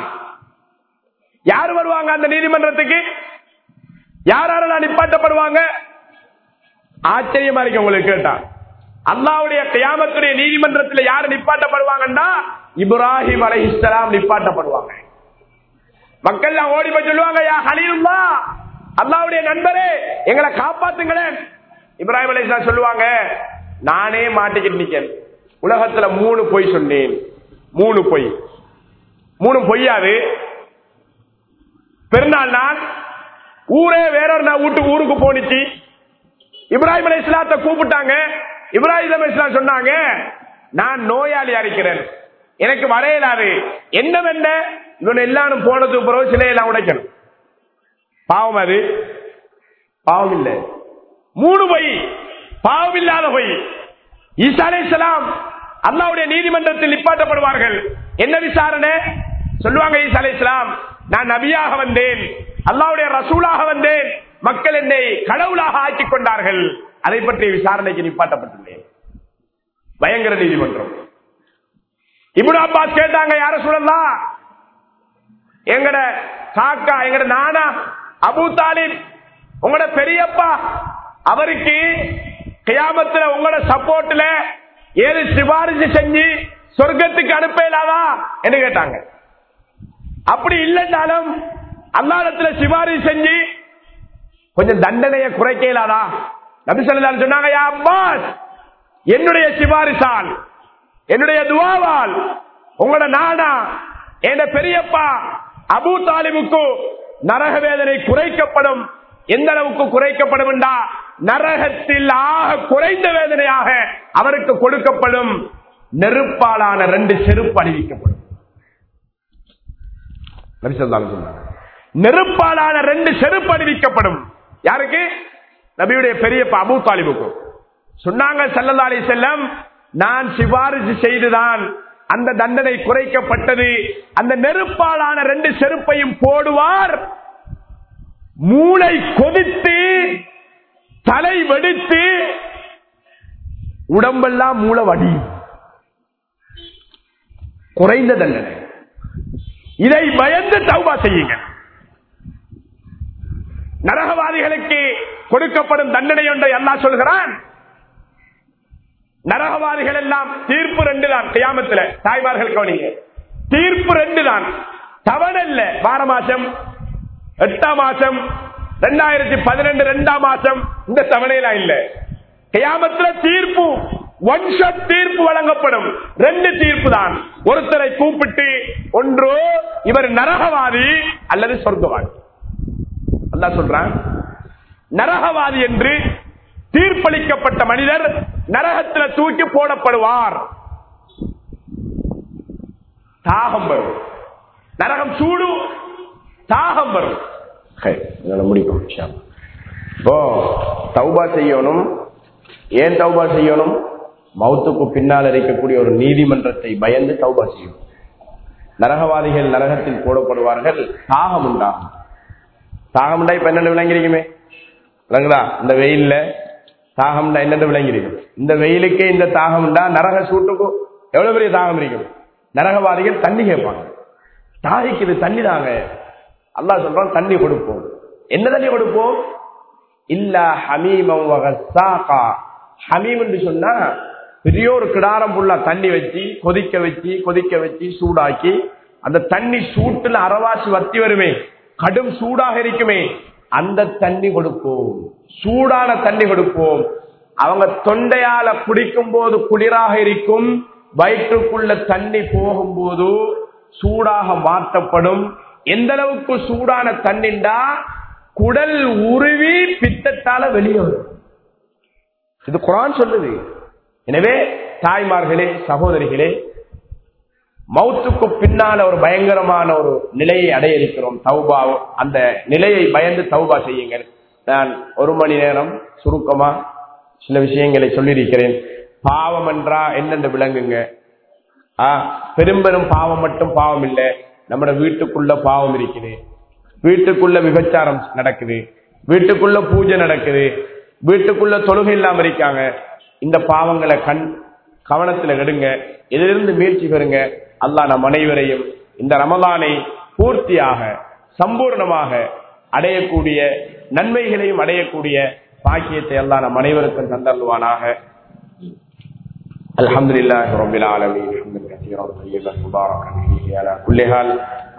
யார் வருவாங்க அந்த நீதிமன்றத்துக்கு யார் யாரெல்லாம் நிப்பாட்டப்படுவாங்க ஆச்சரியமா இருக்கு உங்களுக்கு கேட்டா அல்லாவுடைய கியாமத்துடைய நீதிமன்றத்தில் யாரு நிப்பாட்டப்படுவாங்கன்னா இப்ராஹிம் அலை இஸ்லாம் நிப்பாட்டப்படுவாங்க மக்கள் ஓடி போய் சொல்லுவாங்க யா ஹலீலுல்லா அல்லாவுடைய நண்பரே எங்களை காப்பாத்துங்களேன் இப்ராஹிம் அலை இஸ்லாம் சொல்லுவாங்க நானே மாட்டிக்கிட்டு நிக்கிறேன் உலகத்துல மூணு பொய் சொன்னேன் மூணு பொய் மூணு பொய்யாது பெருநாள் நாள் ஊரே வேறொரு நாள் வீட்டுக்கு ஊருக்கு போனிச்சு இப்ராஹிம் அலி இஸ்லாத்தை கூப்பிட்டாங்க இப்ராஹிம் அலி இஸ்லாம் சொன்னாங்க நான் நோயாளி இருக்கிறேன் எனக்கு வரையலாது என்னவென்ன இவன் எல்லாரும் போனதுக்கு பிறகு சிலையெல்லாம் உடைக்கணும் பாவம் அது பாவம் இல்லை மூணு பொய் பாவம் இல்லாத பொய் ஈசா அலை இஸ்லாம் அல்லாவுடைய நீதிமன்றத்தில் நிப்பாட்டப்படுவார்கள் என்ன விசாரணை சொல்லுவாங்க ஈசா அலை இஸ்லாம் நான் நபியாக வந்தேன் அல்லாவுடைய ரசூலாக வந்தேன் மக்கள் என்னை கடவுளாக ஆக்கிக் கொண்டார்கள் அதை பற்றிய விசாரணைக்கு நிப்பாட்டப்பட்டுள்ளேன் பயங்கர நீதிமன்றம் இப்னு அப்பாஸ் கேட்டாங்க யார சொல்லலாம் எங்கட காக்கா எங்கட நானா அபு தாலிப் உங்களோட பெரியப்பா அவருக்கு கியாமத்துல உங்களோட சப்போர்ட்ல ஏது சிபாரிசு செஞ்சு சொர்க்கத்துக்கு அனுப்ப இயலாதா என்று கேட்டாங்க அப்படி இல்லைன்னாலும் அல்லாடத்துல சிபாரிசு செஞ்சு கொஞ்சம் தண்டனையை குறைக்க இயலாதா நபி சொல்லலாம் சொன்னாங்க யா அப்பாஸ் என்னுடைய சிபாரிசால் என்னுடைய துவாவால் உங்களோட நானா என் பெரியப்பா அபு தாலிபுக்கு நரக வேதனை குறைக்கப்படும் எந்த அளவுக்கு குறைக்கப்படும் என்றா நரகத்தில் ஆக குறைந்த வேதனையாக அவருக்கு கொடுக்கப்படும் நெருப்பாலான ரெண்டு செருப்பு அணிவிக்கப்படும் நபி ஸல்லல்லாஹு அலைஹி வஸல்லம். நெருப்பாலான ரெண்டு செருப்பு அணிவிக்கப்படும் யாருக்கு நபியுடைய பெரியப்பா அபு தாலிபுக்கு சொன்னாங்க சல்லல்லா அலி செல்லம் நான் சிபாரிசு செய்துதான் அந்த தண்டனை குறைக்கப்பட்டது அந்த நெருப்பாலான ரெண்டு செருப்பையும் போடுவார் மூளை கொதித்து தலை வெடித்து உடம்பெல்லாம் மூளை வடி குறைந்த தண்டனை இதை பயந்து தௌபா செய்யுங்க நரகவாதிகளுக்கு கொடுக்கப்படும் தண்டனை ஒன்றை அல்லாஹ் சொல்கிறான் நரகவாதிகள் எல்லாம் தீர்ப்பு ரெண்டு தான் கியாமத்துல தாய்மார்கள் கவனிங்க தீர்ப்பு ரெண்டு தான் தவணல்ல வார மாசம் எட்டாம் மாசம் ரெண்டாயிரத்தி பதினெண்டு ரெண்டாம் மாசம் இந்த தவணையெல்லாம் இல்ல கியாமத்துல தீர்ப்பு ஒன் ஷாட் தீர்ப்பு வழங்கப்படும் ரெண்டு தீர்ப்பு தான் ஒருத்தரை கூப்பிட்டு ஒன்று இவர் நரகவாதி அல்லது சொர்க்கவாதி அல்லாஹ் சொல்றான் நரகவாதி என்று தீர்ப்பளிக்கப்பட்ட மனிதர் நரகத்தில் தூக்கி போடப்படுவார் தாகம் வரும் நரகம் சூடு தாகம் வரும் முடிக்கும் இப்போ தௌபா செய்யணும் ஏன் தௌபா செய்யணும் மௌத்துக்கு பின்னால் இருக்கக்கூடிய ஒரு நீதிமன்றத்தை பயந்து தௌபா செய்யணும் நரகவாதிகள் நரகத்தில் போடப்படுவார்கள் தாகம் உண்டாகும் தாகம் உண்டா இப்ப என்ன விளங்கிருக்குமே விளங்குதா இந்த வெயில்ல தாகம்டா என்னென்ன விளங்கி இருக்கும் இந்த வெயிலுக்கே இந்த தாகம்டா நரக சூட்டுக்கும் எவ்வளவு பெரிய தாகம் இருக்கும் நரகவாதிகள் தண்ணி கேட்பாங்க தாகிக்குது தண்ணி தாங்க அல்லாஹ் சொல்றான் தண்ணி கொடுப்போம் என்ன தண்ணி கொடுப்போம் இல்ல ஹமீமம் வகசாகா ஹமீம் என்று சொன்னா பெரிய ஒரு கிடாரம் புள்ள தண்ணி வச்சு கொதிக்க வச்சு கொதிக்க வச்சு சூடாக்கி அந்த தண்ணி சூட்டுல அரவாசி வத்தி வருமே கடும் சூடாக இருக்குமே அந்த தண்ணி கொடுப்போம் சூடான தண்ணி கொடுப்போம் அவங்க தொண்டையால குடிக்கும் போது குளிராக இருக்கும் வயிற்றுக்குள்ள தண்ணி போகும்போது சூடாக மாற்றப்படும் எந்த அளவுக்கு சூடான தண்ணிண்டா குடல் உருவி பித்தத்தால வெளியே வரும் இது குரான் சொல்லுது எனவே தாய்மார்களே சகோதரிகளே மௌத்துக்கு பின்னால ஒரு பயங்கரமான ஒரு நிலையை அடைய இருக்கிறோம் தௌபா அந்த நிலையை பயந்து தௌபா செய்யுங்கள் நான் ஒரு மணி நேரம் சுருக்கமா சில விஷயங்களை சொல்லியிருக்கிறேன் பாவம் என்றா என்னென்று விளங்குங்க ஆ பெரும்பெரும் பாவம் மட்டும் பாவம் இல்லை நம்ம வீட்டுக்குள்ள பாவம் இருக்குது வீட்டுக்குள்ள விபச்சாரம் நடக்குது வீட்டுக்குள்ள பூஜை நடக்குது வீட்டுக்குள்ள தொழுகை இல்லாம இருக்காங்க இந்த பாவங்களை கண் கவனத்துல எடுங்க இதிலிருந்து முயற்சி பெறுங்க அல்லாஹ் நம் அனைவரையும் இந்த ரமலானை பூர்த்தியாக சம்பூர்ணமாக அடையக்கூடிய நன்மைகளையும் அடையக்கூடிய பாக்கியத்தை எல்லாம் நம் அனைவருக்கும் தந்தருவானாக الحمد لله رب العالمين حمدا كثيرا طيبا مباركا فيه على كل حال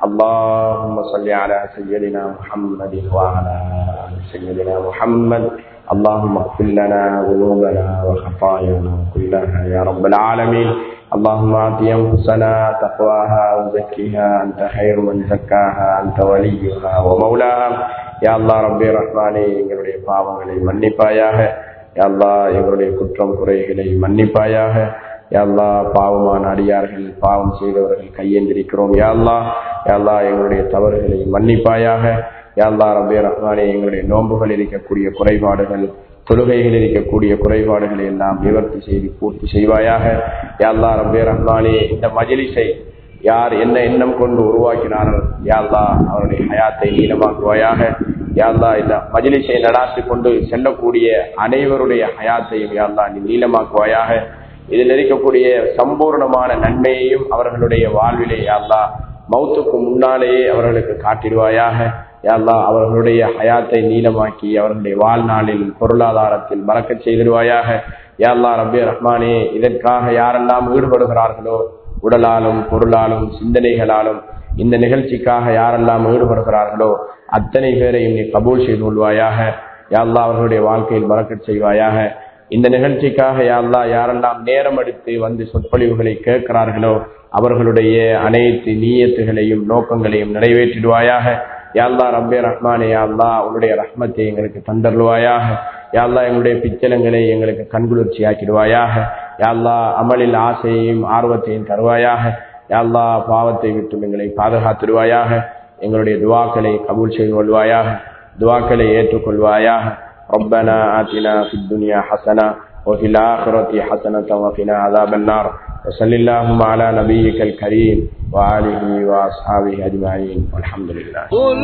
اللهم صل على سيدنا محمد وعلى ال سيدنا محمد اللهم اغفر لنا ذنوبنا وخطايانا كلها يا رب العالمين اللهم اعط انفسنا تقواها وزكها انت خير من زكاها انت وليها ومولاها يا الله ربي رحماني எங்களுடைய பாவங்களை மன்னிப்பாயாக யாழ்லா எங்களுடைய குற்றம் குறைகளை மன்னிப்பாயாக யாழ்லா பாவமான அடியார்கள் பாவம் செய்தவர்கள் கையேந்திருக்கிறோம் யாழ்லா யாழ்லா எங்களுடைய தவறுகளை மன்னிப்பாயாக யாழ்லா ரபே ரஹ்மானே எங்களுடைய நோன்புகள் இருக்கக்கூடிய குறைபாடுகள் தொழுகைகள் இருக்கக்கூடிய குறைபாடுகளை எல்லாம் நிவர்த்தி செய்து பூர்த்தி செய்வாயாக யாழ்லா ரபே ரஹ்மானே இந்த மஜிலிசை யார் என்ன எண்ணம் கொண்டு உருவாக்கினார்கள் யாழ்லா அவருடைய ஹயாத்தை நீளமாக்குவாயாக யாழ்லா இந்த மஜிலிசை நடாத்தி கொண்டு செல்லக்கூடிய அனைவருடைய ஹயாத்தையும் யாழ்லா நீ நீளமாக்குவாயாக இதில் இருக்கக்கூடிய சம்பூர்ணமான நன்மையையும் அவர்களுடைய வாழ்விலே யாழ்லா மௌத்துக்கு முன்னாலேயே அவர்களுக்கு காட்டிடுவாயாக யாழ்லா அவர்களுடைய ஹயாத்தை நீளமாக்கி அவர்களுடைய வாழ்நாளில் பொருளாதாரத்தில் மறக்க செய்திடுவாயாக யாழ்லா ரபே ரஹ்மானே இதற்காக யாரெல்லாம் ஈடுபடுகிறார்களோ உடலாலும் பொருளாலும் சிந்தனைகளாலும் இந்த நிகழ்ச்சிக்காக யாரெல்லாம் ஈடுபடுகிறார்களோ அத்தனை பேரையும் நீ கபூல் செய்து கொள்வாயாக யாழ்லா அவர்களுடைய வாழ்க்கையில் மறக்கச் செய்வாயாக இந்த நிகழ்ச்சிக்காக யாழ்லா யாரெல்லாம் நேரம் எடுத்து வந்து சொற்பொழிவுகளை கேட்கிறார்களோ அவர்களுடைய அனைத்து நீயத்துகளையும் நோக்கங்களையும் நிறைவேற்றிடுவாயாக யாழ்லா ரப்பே ரஹ்மானே யாழ்லா உன்னுடைய ரஹ்மத்தை எங்களுக்கு தந்தருவாயாக யாழ்லா எங்களுடைய பிச்சலங்களை எங்களுக்கு கண்குளிர்ச்சி ஆக்கிடுவாயாக யாழ்லா அமலில் ஆசையையும் ஆர்வத்தையும் தருவாயாக யாழ்லா பாவத்தை விட்டு எங்களை பாதுகாத்துடுவாயாக எங்களுடைய துவாக்களை கபூல் செய்து கொள்வாயாக துவாக்களை ஏற்றுக்கொள்வாயாக ربنا آتنا في الدنيا حسنة وفي الآخرة حسنة وقنا عذاب النار وصل اللهم على نبيك الكريم وآله وأصحابه أجمعين والحمد لله قل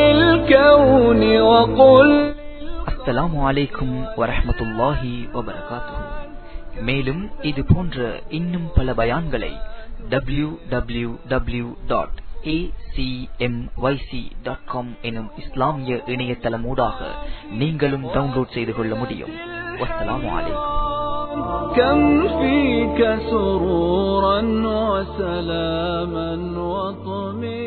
للكون وقل அஸ்ஸலாமு அலைக்கும் வரஹ்மத்துல்லாஹி வபரகாத்துஹு மேலும் இது போன்ற இன்னும் பல பயான்களை W W W dot acmyc.com எனும் இஸ்லாமிய இணையதளமூடாக நீங்களும் டவுன்லோட் செய்து கொள்ள முடியும் வஸ்ஸலாமு அலைக்கும் كم فيك سرورا وسلاما وطمئنا